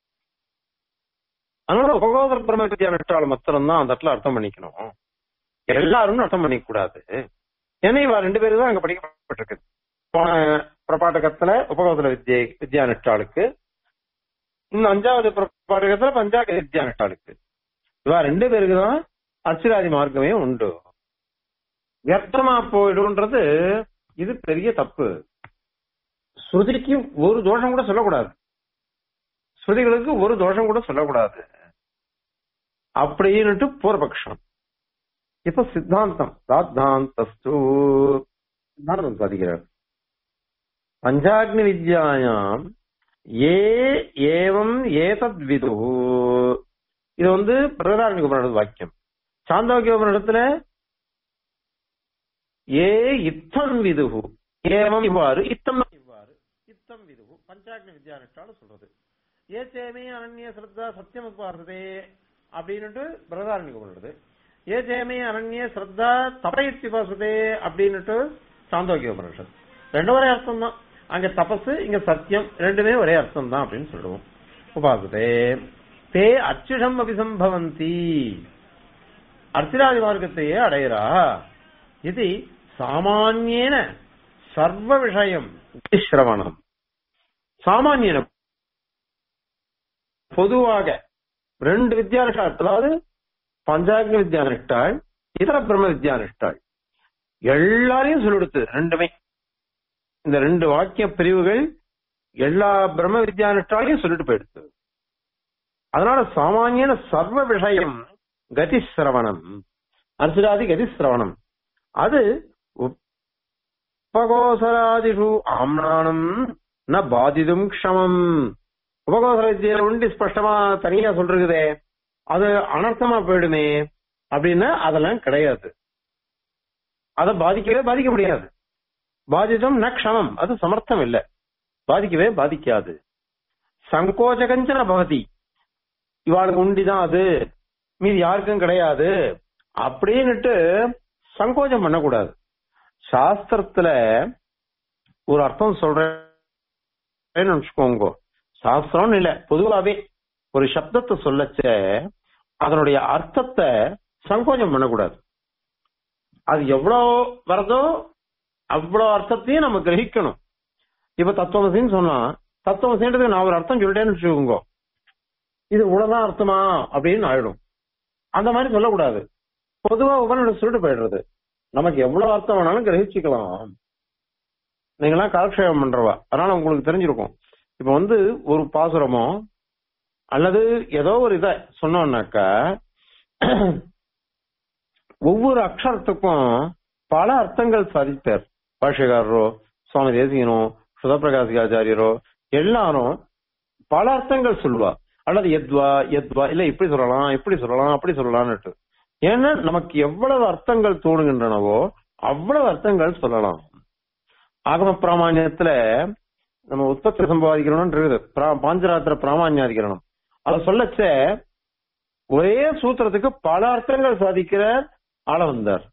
அதனால உபகோதர பிரம்ம வித்யா நிஷ்டாள் மாத்திரம்தான் அந்த இடத்துல அர்த்தம் பண்ணிக்கணும் எல்லாரும் அர்த்தம் பண்ணிக்க கூடாது ஏன்னா இவ ரெண்டு பேரும் தான் அங்க படிக்கப்பட்டிருக்கு போன பிரபாடகத்துல உபகோதர வித்யை வித்யா நிஷ்டாளுக்கு இன்னும் அஞ்சாவது பிரபாடகத்துல பஞ்சாக வித்யா நிஷ்டாளுக்கு இவ ரெண்டு பேருக்கு தான் அர்ச்சிராதி மார்க்கமே உண்டு வியர்த்தமா போயிடுன்றது இது பெரிய தப்பு ஸ்ருதிக்கு ஒரு தோஷம் கூட சொல்லக்கூடாது ஸ்ருதிகளுக்கு ஒரு தோஷம் கூட சொல்லக்கூடாது அப்படின்னுட்டு பூர்வபக்ஷம் இப்ப சித்தாந்தம் ராத்தாந்தஸ்து சித்தாந்தம் சாதிக்கிறார் பஞ்சாக்னி வித்யாயாம் ஏ ஏவம் ஏதத் விது இது வந்து பிரதாரணிக உபநிடத வாக்கியம் சாந்தோக்கிய உபநிடத்துல ஏ இத்தம் விதுகு ஏவம் இவ்வாறு இத்தம் இவ்வாறு இத்தம் விதுகு பஞ்சாக்னி வித்யானுஷ்டாலும் சொல்றது ஏ சேமே அனன்ய ஸ்ரத்தா சத்தியம் உபார்த்ததே அப்படின்னுட்டு பிரதாரணிக உபநிடது ஏ சேமே அனன்ய ஸ்ரத்தா தபயிற்சி பாசதே அப்படின்னுட்டு சாந்தோக்கிய உபனிஷத் ரெண்டும் ஒரே அர்த்தம் தான் அங்க தபசு இங்க சத்தியம் ரெண்டுமே ஒரே அர்த்தம் தான் அப்படின்னு சொல்லுவோம் உபாசதே தே அச்சுஷம் அபிசம்பவந்தி அர்ச்சிராதி மார்க்கத்தையே அடையிறா இது சாமானியன சர்வ விஷயம் சிரவணம் சாமானியன பொதுவாக ரெண்டு வித்யானுஷ்டால் அதாவது பஞ்சாக்னி வித்யானுஷ்டாள் இதர பிரம்ம வித்யானுஷ்டாள் எல்லாரையும் சொல்லிடுத்து ரெண்டுமே இந்த ரெண்டு வாக்கிய பிரிவுகள் எல்லா பிரம்ம வித்யானுஷ்டாலையும் சொல்லிட்டு போயிடுத்து அதனால சாமானியன சர்வ விஷயம் கதி சிரவணம் அர்சுராதி கதி சிரவணம் அது உபகோசராதிஷு ஆம்னானம் ந பாதிதும் க்ஷமம் உபகோசர வித்தியில உண்டி ஸ்பஷ்டமா தனியா சொல்றதே அது அனர்த்தமா போயிடுமே அப்படின்னா அதெல்லாம் கிடையாது அதை பாதிக்கவே பாதிக்க முடியாது பாதிதம் ந க்ஷமம் அது சமர்த்தம் இல்ல பாதிக்கவே பாதிக்காது சங்கோச்சகஞ்சன பவதி இவாளுக்கு உண்டிதான் அது மீது யாருக்கும் கிடையாது அப்படின்னுட்டு சங்கோச்சம் பண்ணக்கூடாது சாஸ்திரத்துல ஒரு அர்த்தம் சொல்றேன்னு வச்சுக்கோங்க சாஸ்திரம்னு இல்ல பொதுவாவே ஒரு சப்தத்தை சொல்லச்ச அதனுடைய அர்த்தத்தை சங்கோச்சம் பண்ணக்கூடாது அது எவ்வளவு வருதோ அவ்வளவு அர்த்தத்தையும் நம்ம கிரகிக்கணும் இப்ப தத்துவமசின்னு சொன்னா தத்துவமசின்றதுக்கு நான் ஒரு அர்த்தம் சொல்லிட்டேன்னு வச்சுக்கோங்க இது இவ்வளவுதான் அர்த்தமா அப்படின்னு ஆயிடும் அந்த மாதிரி சொல்லக்கூடாது பொதுவா உபநிடம் சொல்லிட்டு போயிடுறது நமக்கு எவ்வளவு அர்த்தம் வேணாலும் கிரகிச்சுக்கலாம் நீங்களாம் காலக்ஷேபம் பண்றவா அதனால உங்களுக்கு தெரிஞ்சிருக்கும் இப்ப வந்து ஒரு பாசுரமோ அல்லது ஏதோ ஒரு இத சொன்னோம்னாக்கா ஒவ்வொரு அக்ஷரத்துக்கும் பல அர்த்தங்கள் சாதிப்பார் பாஷகாரரோ சுவாமி தேசிகனோ சுதப்பிரகாசிகாச்சாரியரோ எல்லாரும் பல அர்த்தங்கள் சொல்லுவா அல்லது எத்வா எத்வா இல்ல இப்படி சொல்லலாம் இப்படி சொல்லலாம் அப்படி சொல்லலாம்னுட்டு ஏன்னா நமக்கு எவ்வளவு அர்த்தங்கள் தோணுகின்றனவோ அவ்வளவு அர்த்தங்கள் சொல்லலாம் ஆகம பிராமான்யத்துல நம்ம உற்பத்தி சம்பாதிக்கணும்னு இருக்குது பிரா- பாஞ்சராத்திர பிராமான்யாதிகரணம் அதை சொல்லச்ச ஒரே சூத்திரத்துக்கு பல அர்த்தங்கள் சாதிக்கிறார் ஆள வந்தார்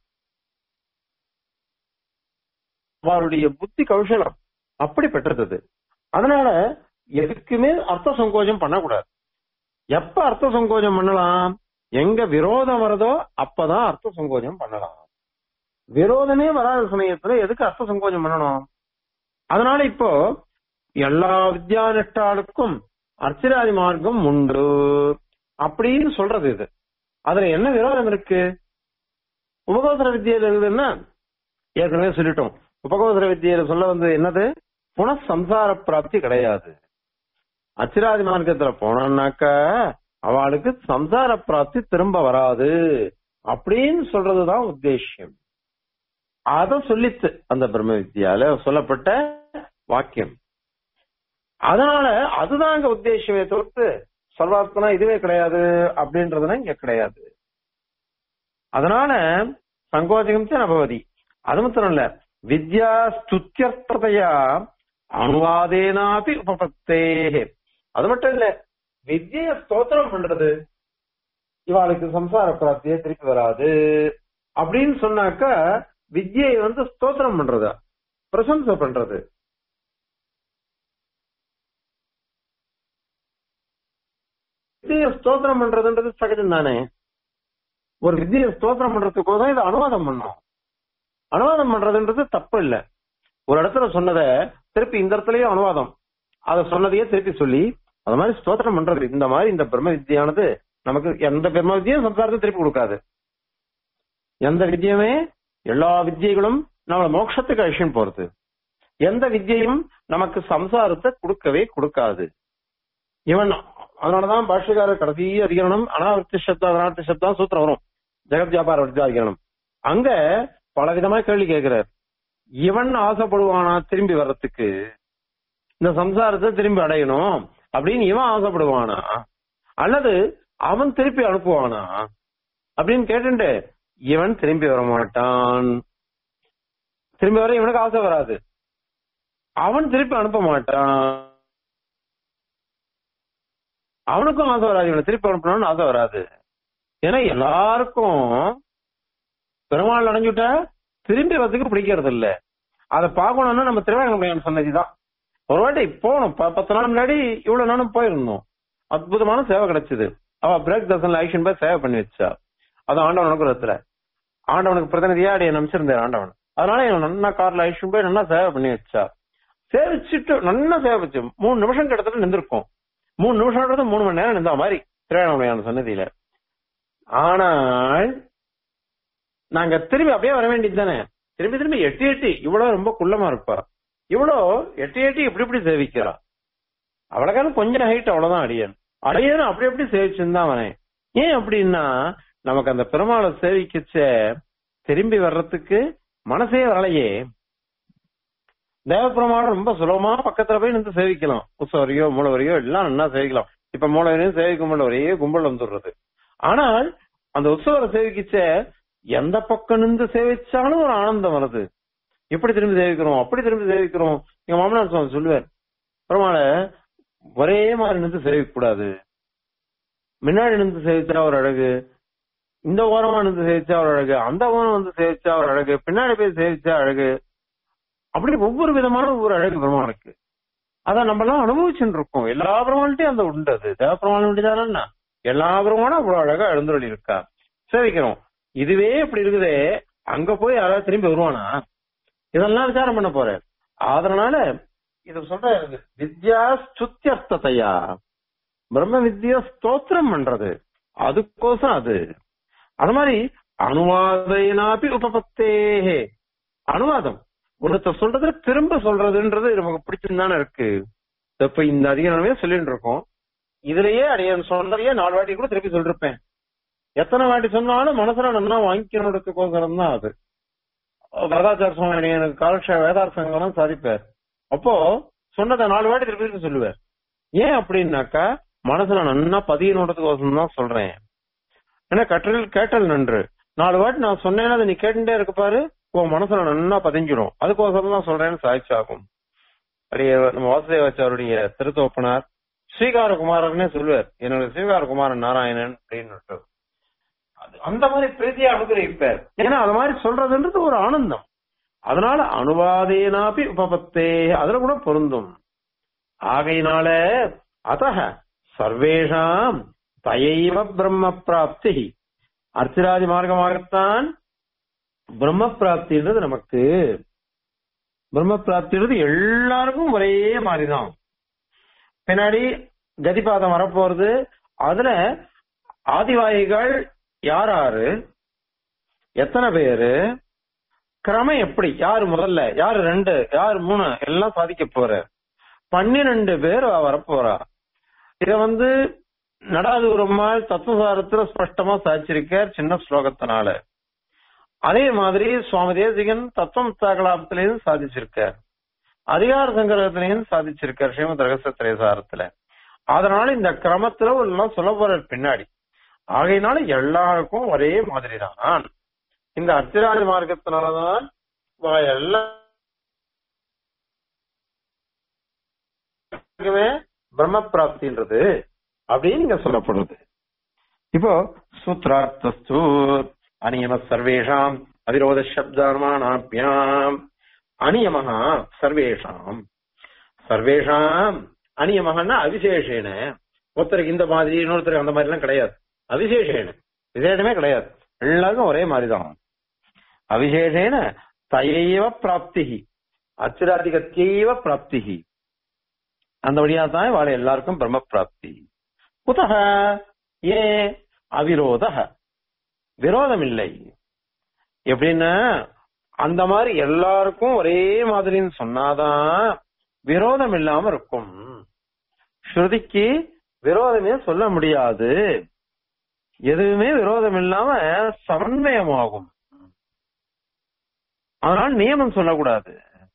அவருடைய புத்தி கௌசலம் அப்படிப்பட்டது அதனால எதுக்குமே அர்த்த சங்கோஜம் பண்ணக்கூடாது எப்ப அர்த்த சங்கோஜம் பண்ணலாம் எங்க விரோதம் வருதோ அப்பதான் அர்த்த சங்கோஜம் பண்ணலாம் விரோதமே வராத சமயத்துல எதுக்கு அர்த்த சங்கோஜம் பண்ணணும் அதனால இப்போ எல்லா வித்யானிஷ்டாளுக்கும் அர்ச்சராதி மார்க்கம் உண்டு அப்படின்னு சொல்றது இது அதுல என்ன விரோதம் இருக்கு உபகோசர வித்தியில இருக்குதுன்னா ஏற்கனவே சொல்லிட்டோம் உபகோசர வித்தியில சொல்ல வந்து என்னது புன சம்சார பிராப்தி கிடையாது அச்சிராதி மார்க்கத்துல போனான்னாக்கா அவளுக்கு சம்சார பிராப்தி திரும்ப வராது அப்படின்னு சொல்றதுதான் உத்தேசியம் அத சொல்லித்து அந்த பிரம்ம வித்யால சொல்லப்பட்ட வாக்கியம் அதனால அதுதான் அங்க உத்தேசமே தவிர்த்து சர்வாத்மனா இதுவே கிடையாது அப்படின்றதுனா இங்க கிடையாது அதனால சங்கோச்சகம் நபவதி அது மாத்திரம் இல்ல வித்யா ஸ்துத்தியர்த்ததையா அனுவாதேனாபி உபபத்தே அது மட்டும் இல்ல வித்ய ஸ்தோத்திரம் பண்றது இவாளுக்கு சம்சார பிராப்தியே திருப்பி வராது அப்படின்னு சொன்னாக்கா வித்யை வந்து ஸ்தோத்திரம் பண்றதா பிரசம்சை பண்றது வித்திய ஸ்தோத்திரம் பண்றதுன்றது சகஜம் தானே ஒரு வித்திய ஸ்தோத்திரம் பண்றதுக்கு தான் இதை அனுவாதம் பண்ணணும் அனுவாதம் பண்றதுன்றது தப்பு இல்ல ஒரு இடத்துல சொன்னதை திருப்பி இந்த இடத்துலயும் அனுவாதம் அத சொன்னதையே திருப்பி சொல்லி அது மாதிரி ஸ்தோத்திரம் பண்றது இந்த மாதிரி இந்த பிரம்ம வித்தியானது நமக்கு எந்த பிரம்ம வித்தியும் சம்சாரத்தை திருப்பி கொடுக்காது எந்த வித்தியுமே எல்லா வித்தியைகளும் நம்மள மோட்சத்துக்கு அழிச்சுன்னு போறது எந்த வித்தியையும் நமக்கு சம்சாரத்தை கொடுக்கவே கொடுக்காது இவன் அதனாலதான் பாஷ்யக்காரர் கடைசி அதிகரணம் அனாவர்த்தி சப்தம் அனாவர்த்தி சப்தம் சூத்திரம் வரும் ஜெகத் வியாபார வர்த்தி அதிகரணம் அங்க பல விதமா கேள்வி கேட்கிறார் இவன் ஆசைப்படுவானா திரும்பி வர்றதுக்கு இந்த சம்சாரத்தை திரும்பி அடையணும் அப்படின்னு இவன் ஆசைப்படுவானா அல்லது அவன் திருப்பி அனுப்புவானா அப்படின்னு கேட்டுட்டு இவன் திரும்பி வர மாட்டான் திரும்பி வர இவனுக்கு ஆசை வராது அவன் திருப்பி அனுப்ப மாட்டான் அவனுக்கும் ஆசை வராது இவனை திருப்பி அனுப்பணும்னு ஆசை வராது ஏன்னா எல்லாருக்கும் பெருமாள் அடைஞ்சுட்டா திரும்பி வரதுக்கு பிடிக்கிறது இல்ல அதை பார்க்கணும்னா நம்ம திருவேங்கடம் சன்னதிதான் ஒரு வாட்டி போனோம் ப- பத்து நாள் முன்னாடி இவ்வளவு நாளும் போயிருந்தோம் அற்புதமான சேவை கிடைச்சது அவ பிரேக் தர்சன்ல ஆக்ஷன் போய் சேவை பண்ணி வச்சா அது ஆண்டவன் அனுகிரகத்துல ஆண்டவனுக்கு பிரதிநிதியா அடைய நம்பிச்சிருந்தார் ஆண்டவன் அதனால இவன் நன்னா கார்ல ஆக்ஷன் போய் நல்லா சேவை பண்ணி வச்சா சேவிச்சுட்டு நல்லா சேவிச்சு மூணு நிமிஷம் கிட்டத்தட்ட நின்றுருக்கும் மூணு நிமிஷம்ன்றது மூணு மணி நேரம் நின்ற மாதிரி திருவேணமலையான சன்னதியில ஆனால் நாங்க திரும்பி அப்படியே வர வேண்டியது தானே திரும்பி திரும்பி எட்டி எட்டி இவ்வளவு ரொம்ப குள்ளமா இருப்பா இவ்வளோ எட்டி எட்டி இப்படி இப்படி சேவிக்கிறா அவளுக்கான கொஞ்சம் ஹைட் அவ்வளவுதான் அடியன் அடியன் அப்படி எப்படி சேவிச்சுன்னு வரேன் ஏன் அப்படின்னா நமக்கு அந்த பெருமாளை சேவிக்கச்ச திரும்பி வர்றதுக்கு மனசே வரலையே தேவப்பிரமாணம் ரொம்ப சுலபமா பக்கத்துல போய் நின்று சேவிக்கலாம் உற்சவரையோ மூலவரையோ எல்லாம் நல்லா சேவிக்கலாம் இப்ப மூலவரையும் சேவிக்க முடியல ஒரே கும்பல் வந்துடுறது ஆனால் அந்த உற்சவரை சேவிக்கிச்ச எந்த பக்கம் நின்று சேவிச்சாலும் ஒரு ஆனந்தம் வருது எப்படி திரும்பி சேவிக்கிறோம் அப்படி திரும்பி சேவிக்கிறோம் எங்க மாமனார் சுவாமி சொல்லுவார் பெருமாளை ஒரே மாதிரி நின்று சேவிக்க கூடாது முன்னாடி நின்று சேவிச்சா ஒரு அழகு இந்த ஓரமா நின்று சேவிச்சா ஒரு அழகு அந்த ஓரம் வந்து சேவிச்சா ஒரு அழகு பின்னாடி போய் சேவிச்சா அழகு அப்படி ஒவ்வொரு விதமான ஒவ்வொரு அழகு பெருமாளுக்கு அத நம்ம எல்லாம் அனுபவிச்சுட்டு இருக்கோம் எல்லா பெருமாள்கிட்டையும் அந்த உண்டு அது தேவ பெருமாள் வேண்டியதானா எல்லா பெருமானும் அவ்வளவு அழகா எழுந்துள்ளி இருக்கா சேவிக்கிறோம் இதுவே இப்படி இருக்குதே அங்க போய் யாராவது திரும்பி வருவானா இதெல்லாம் விசாரம் பண்ண போறேன் அதனால இது சொல்ற வித்யா சுத்தியர்த்தத்தையா பிரம்ம வித்யா ஸ்தோத்திரம் பண்றது அதுக்கோசம் அது அது மாதிரி அனுவாதைனாப்பி உபபத்தேஹே அனுவாதம் ஒருத்தர் சொல்றது திரும்ப சொல்றதுன்றது நமக்கு பிடிச்சிருந்தானே இருக்கு இப்ப இந்த அதிகாரமே சொல்லிட்டு இருக்கோம் இதுலயே அடியன் சொல்றதையே நாலு வாட்டி கூட திருப்பி சொல்லிருப்பேன் எத்தனை வாட்டி சொன்னாலும் மனசுல நல்லா வாங்கிக்கணுன்றதுக்கோசரம் தான் அது வரதாச்சார சுவாமி எனக்கு காலக்ஷ வேதார் சங்கம்லாம் சாதிப்பார் அப்போ சொன்னதை நாலு வாட்டி திருப்பி திருப்பி சொல்லுவார் ஏன் அப்படின்னாக்கா மனசுல நன்னா பதியணுன்றதுக்கோசரம் தான் சொல்றேன் ஏன்னா கற்றல் கேட்டல் நன்று நாலு வாட்டி நான் சொன்னேன்னா அதை நீ கேட்டுட்டே இருக்க பாரு உன் மனசுல நன்னா பதிஞ்சிடும் அதுக்கோசரம் தான் சொல்றேன்னு சாய்ச்சாகும் அப்படியே நம்ம வாசுதேவாச்சாருடைய திருத்தோப்பனார் ஸ்ரீகாரகுமாரன்னே சொல்லுவார் என்னோட ஸ்ரீகாரகுமாரன் நாராயணன் அப்படின்னு அது- அந்த மாதிரி பிரீதியை அனுகிரகிப்பார் ஏன்னா அது மாதிரி சொல்றதுன்றது ஒரு ஆனந்தம் அதனால அனுவாதேனாபி உபபத்தே அதுல கூட பொருந்தும் ஆகையினால அத்தக சர்வேஷாம் தயைவ பிரம்ம பிராப்தி அர்ச்சிராதி மார்க்கமாகத்தான் பிரம்ம பிராப்தின்றது நமக்கு பிரம்ம பிராப்தின்றது எல்லாருக்கும் ஒரே மாதிரிதான் பின்னாடி கதிபாதம் வரப்போறது அதுல ஆதிவாயிகள் யார் யாரு எத்தனை பேரு கிரமம் எப்படி யாரு முதல்ல யாரு ரெண்டு யாரு மூணு எல்லாம் சாதிக்க போற பன்னிரண்டு பேர் வரப்போறா இத வந்து நடாதூரம்மாள் தத்துவசாரத்துல ஸ்பஷ்டமா சாதிச்சிருக்கார் சின்ன ஸ்லோகத்தினால அதே மாதிரி சுவாமி தேசிகன் தத்துவம் தாகலாபத்திலையும் சாதிச்சிருக்கார் அதிகார சங்கரத்திலையும் சாதிச்சிருக்கார் ஸ்ரீமத் ரகசிய திரைசாரத்துல அதனால இந்த கிரமத்துல எல்லாம் சொல்ல போறார் பின்னாடி ஆகையினால எல்லாருக்கும் ஒரே மாதிரி தான் இந்த அர்ச்சராஜ மார்க்கத்தினாலதான் வா எல்லாருக்குமே பிரம்ம பிராப்தின்றது அப்படின்னு இங்க சொல்லப்படுறது இப்போ சூத்ரார்த்தஸ்து அநியம சர்வேஷாம் அவிரோத சப்தானுமானாபியாம் அநியமஹா சர்வேஷாம் சர்வேஷாம் அநியமகன்னா அவிசேஷேன ஒருத்தருக்கு இந்த மாதிரி இன்னொருத்தருக்கு அந்த மாதிரி எல்லாம் கிடையாது அவிசேஷேன விசேஷமே கிடையாது எல்லாருக்கும் ஒரே மாதிரிதான் அவிசேஷேன தயைவ பிராப்தி அச்சிராதிகத்தியைவ பிராப்தி அந்த வழியா தான் வாழ எல்லாருக்கும் பிரம்ம பிராப்தி குதக ஏ அவிரோத விரோதம் இல்லை எப்படின்னா அந்த மாதிரி எல்லாருக்கும் ஒரே மாதிரின்னு சொன்னாதான் விரோதம் இல்லாம இருக்கும் ஸ்ருதிக்கு விரோதமே சொல்ல முடியாது எதுவுமே விரோதம் இல்லாம சமன்வயமாகும் அதனால நியமம் சொல்லக்கூடாது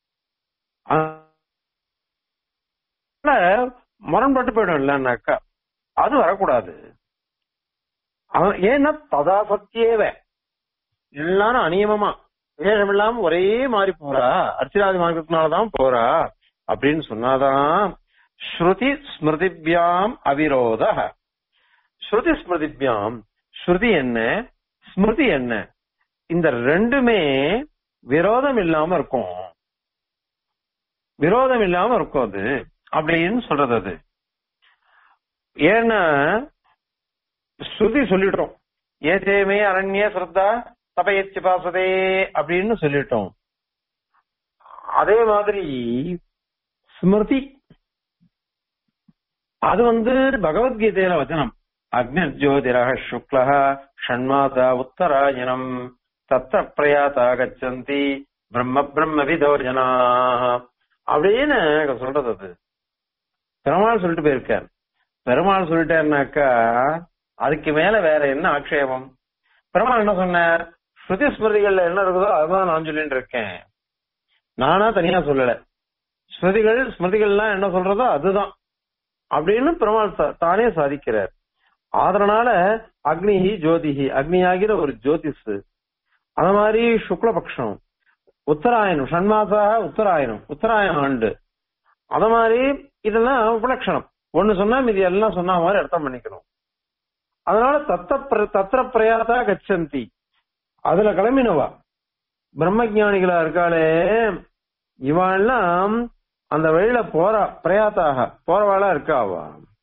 அதனால முரண்பட்டு போயிடும் இல்லைன்னாக்கா அது வரக்கூடாது அவன் ஏன்னா ததா சத்தியேவ எல்லாரும் அநியமமா விசேஷம் இல்லாம ஒரே மாதிரி போறா அர்ச்சிராதி மார்க்கத்தினாலதான் போறா அப்படின்னு சொன்னாதான் ஸ்ருதி ஸ்மிருதிபியாம் அவிரோத ஸ்ருதி ஸ்மிருதிபியாம் ஸ்ருதி என்ன ஸ்மிருதி என்ன இந்த ரெண்டுமே விரோதம் இல்லாம இருக்கும் விரோதம் இல்லாம இருக்கும் அது அப்படின்னு சொல்றது அது ஏன்னா ஸ்ருதி சொல்லிட்டோம் ஏதேமே அரண்ய ஸ்ரத்தா தபயச்சி பாசதே அப்படின்னு சொல்லிட்டோம் அதே மாதிரி ஸ்மிருதி அது வந்து பகவத்கீதையில வச்சனம் அக்னிஜோதிரக சுக்லக ஷண்மாசா உத்தராயணம் தத்த பிரயாத்தா கச்சந்தி பிரம்ம பிரம்ம விதோ ஜனா அப்படின்னு அங்க சொல்றது அது பெருமாள் சொல்லிட்டு போயிருக்கார் பெருமாள் சொல்லிட்டாருனாக்கா அதுக்கு மேல வேற என்ன ஆக்ஷேபம் பெருமாள் என்ன சொன்னார் ஸ்ருதி ஸ்மிருதிகள்ல என்ன இருக்குதோ அதுதான் நான் சொல்லிட்டு இருக்கேன் நானா தனியா சொல்லல ஸ்மிருதிகள் ஸ்மிருதிகள்லாம் என்ன சொல்றதோ அதுதான் அப்படின்னு பெருமாள் சா- தானே சாதிக்கிறார் அதனால அக்னிஹி ஜோதிஹி அக்னியாகிற ஒரு ஜோதிஷ் அது மாதிரி சுக்லபக்ஷம் உத்தராயணம் ஷண்மாசாக உத்தராயணம் உத்தராயணம் ஆண்டு அத மாதிரி இதெல்லாம் உபலட்சணம் ஒண்ணு சொன்னா மீதி எல்லாம் சொன்ன மாதிரி அர்த்தம் பண்ணிக்கணும் அதனால தத்த பிர- தத்திர பிரயாதா கச்சந்தி அதுல கிளம்பினவா பிரம்மஜானிகளா இருக்காளே இவெல்லாம் அந்த வழியில போறா பிரயாத்தாக போறவாளா இருக்கா அவ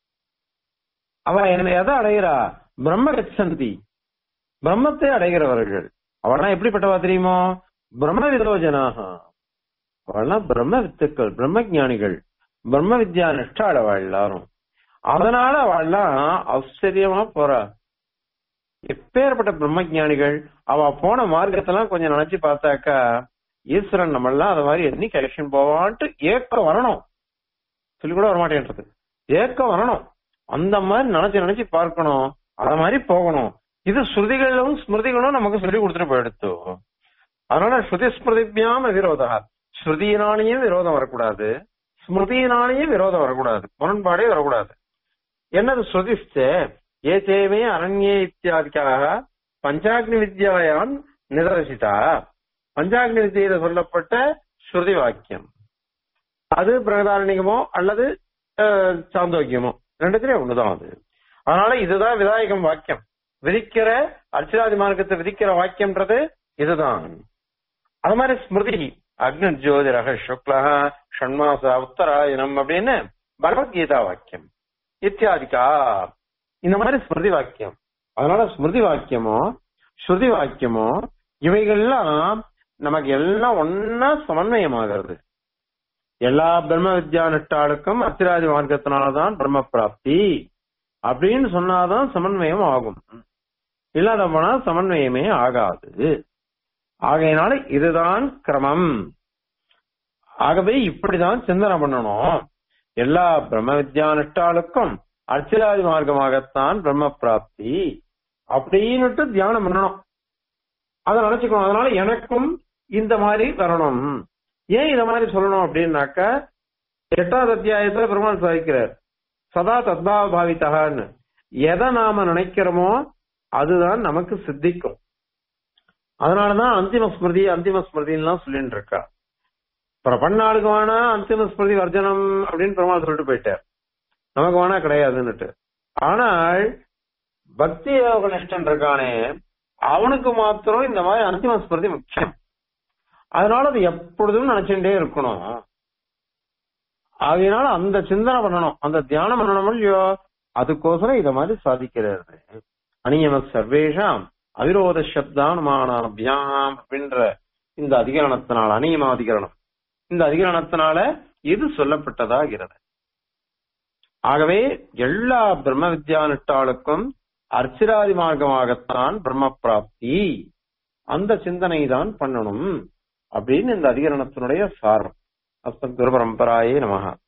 அவ என்ன எதை அடைகிறா பிரம்ம கச்சந்தி பிரம்மத்தை அடைகிறவர்கள் அவெல்லாம் எப்படிப்பட்டவா தெரியுமோ பிரம்ம விரோஜனாக அவெல்லாம் பிரம்ம வித்துக்கள் பிரம்ம ஞானிகள் பிரம்ம வித்யா நிஷ்டாளவா எல்லாரும் அதனால அவெல்லாம் ஆச்சரியமா போறா எப்பேற்பட்ட பிரம்ம ஞானிகள் அவ போன மார்க்கத்தெல்லாம் கொஞ்சம் நினைச்சு பார்த்தாக்கா ஈஸ்வரன் நம்ம எல்லாம் அது மாதிரி எண்ணி கரெக்ஷன் போவான்ட்டு ஏக்கம் வரணும் சொல்லி கூட வரமாட்டேன்றது ஏக்கம் வரணும் அந்த மாதிரி நினைச்சு நினைச்சு பார்க்கணும் அத மாதிரி போகணும் இது ஸ்ருதிகளும் ஸ்மிருதிகளும் நமக்கு சொல்லி கொடுத்துட்டு போயிடுத்து அதனால ஸ்ருதி ஸ்மிருதிபியாம விரோதா ஸ்ருதியினாலேயும் விரோதம் வரக்கூடாது ஸ்மிருதியினாலேயும் விரோதம் வரக்கூடாது முரண்பாடே வரக்கூடாது என்னது ஸ்ருதிஸ்தே ஏ சேமே அரண்யே இத்தியாதிக்காக பஞ்சாக்னி வித்யாயான் நிதர்சிதா பஞ்சாக்னி வித்தியில சொல்லப்பட்ட ஸ்ருதி வாக்கியம் அது பிரகதாரணிகமோ அல்லது அஹ், சாந்தோக்கியமோ ரெண்டுத்திலயும் ஒண்ணுதான் அது அதனால இதுதான் விதாயகம் வாக்கியம் விதிக்கிற அர்ச்சராதி மார்க்கத்தை விதிக்கிற வாக்கியம்ன்றது இதுதான் அது மாதிரி ஸ்மிருதி அக்னி ஜோதிரக சுக்லா ஷண்மாச உத்தராயணம் அப்படின்னு பகவத்கீதா வாக்கியம் இத்தியாதிக்கா இந்த மாதிரி ஸ்மிருதி வாக்கியம் அதனால ஸ்மிருதி வாக்கியமோ ஸ்ருதி வாக்கியமோ இவைகள்லாம் நமக்கு எல்லாம் ஒன்னா சமன்வயமாகிறது எல்லா பிரம்ம வித்யா நட்டாளுக்கும் அத்திராதி மார்க்கத்தினாலதான் பிரம்ம பிராப்தி அப்படின்னு சொன்னாதான் சமன்வயம் ஆகும் இல்லாத போனா சமன்வயமே ஆகாது ஆகையினால இதுதான் கிரமம் ஆகவே இப்படிதான் சிந்தனை பண்ணணும் எல்லா பிரம்ம வித்யா நிஷ்டாளுக்கும் அர்ச்சிராதி மார்க்கமாகத்தான் பிரம்ம பிராப்தி அப்படின்னுட்டு தியானம் பண்ணணும் அதை நினைச்சுக்கணும் அதனால எனக்கும் இந்த மாதிரி வரணும் ஏன் இந்த மாதிரி சொல்லணும் அப்படின்னாக்க எட்டாவது அத்தியாயத்துல பெருமாள் சாதிக்கிறார் சதா தத்பாவ பாவித்தகான்னு எதை நாம நினைக்கிறோமோ அதுதான் நமக்கு சித்திக்கும் அதனாலதான் அந்திம ஸ்மிருதி அந்திம ஸ்மிருதின்லாம் சொல்லிட்டு இருக்கா பிரபன்னாளுக்கு வேணா அந்திம ஸ்மிருதி வர்ஜனம் அப்படின்னு பெருமாள் சொல்லிட்டு போயிட்டார் நமக்கு வேணா கிடையாதுன்னுட்டு ஆனால் பக்தி யோக நிஷ்டன் இருக்கானே அவனுக்கு மாத்திரம் இந்த மாதிரி அந்திம ஸ்மிருதி முக்கியம் அதனால அது எப்பொழுதும் நினைச்சுட்டே இருக்கணும் அதனால அந்த சிந்தனை பண்ணணும் அந்த தியானம் பண்ணணும் இல்லையோ அதுக்கோசரம் இத மாதிரி சாதிக்கிறாரு அநியம சர்வேஷாம் அவிரோத சப்தானுமானாபியாம் அப்படின்ற இந்த அதிகரணத்தினால் அநியம அதிகரணம் இந்த அதிகரணத்தினால இது சொல்லப்பட்டதாகிறது ஆகவே எல்லா பிரம்ம வித்யா நிட்டாளுக்கும் அர்ச்சிராதி மார்க்கமாகத்தான் பிரம்ம பிராப்தி அந்த சிந்தனை தான் பண்ணணும் அப்படின்னு இந்த அதிகரணத்தினுடைய சாரம் அஸ்மத் குரு பரம்பராயே நமகா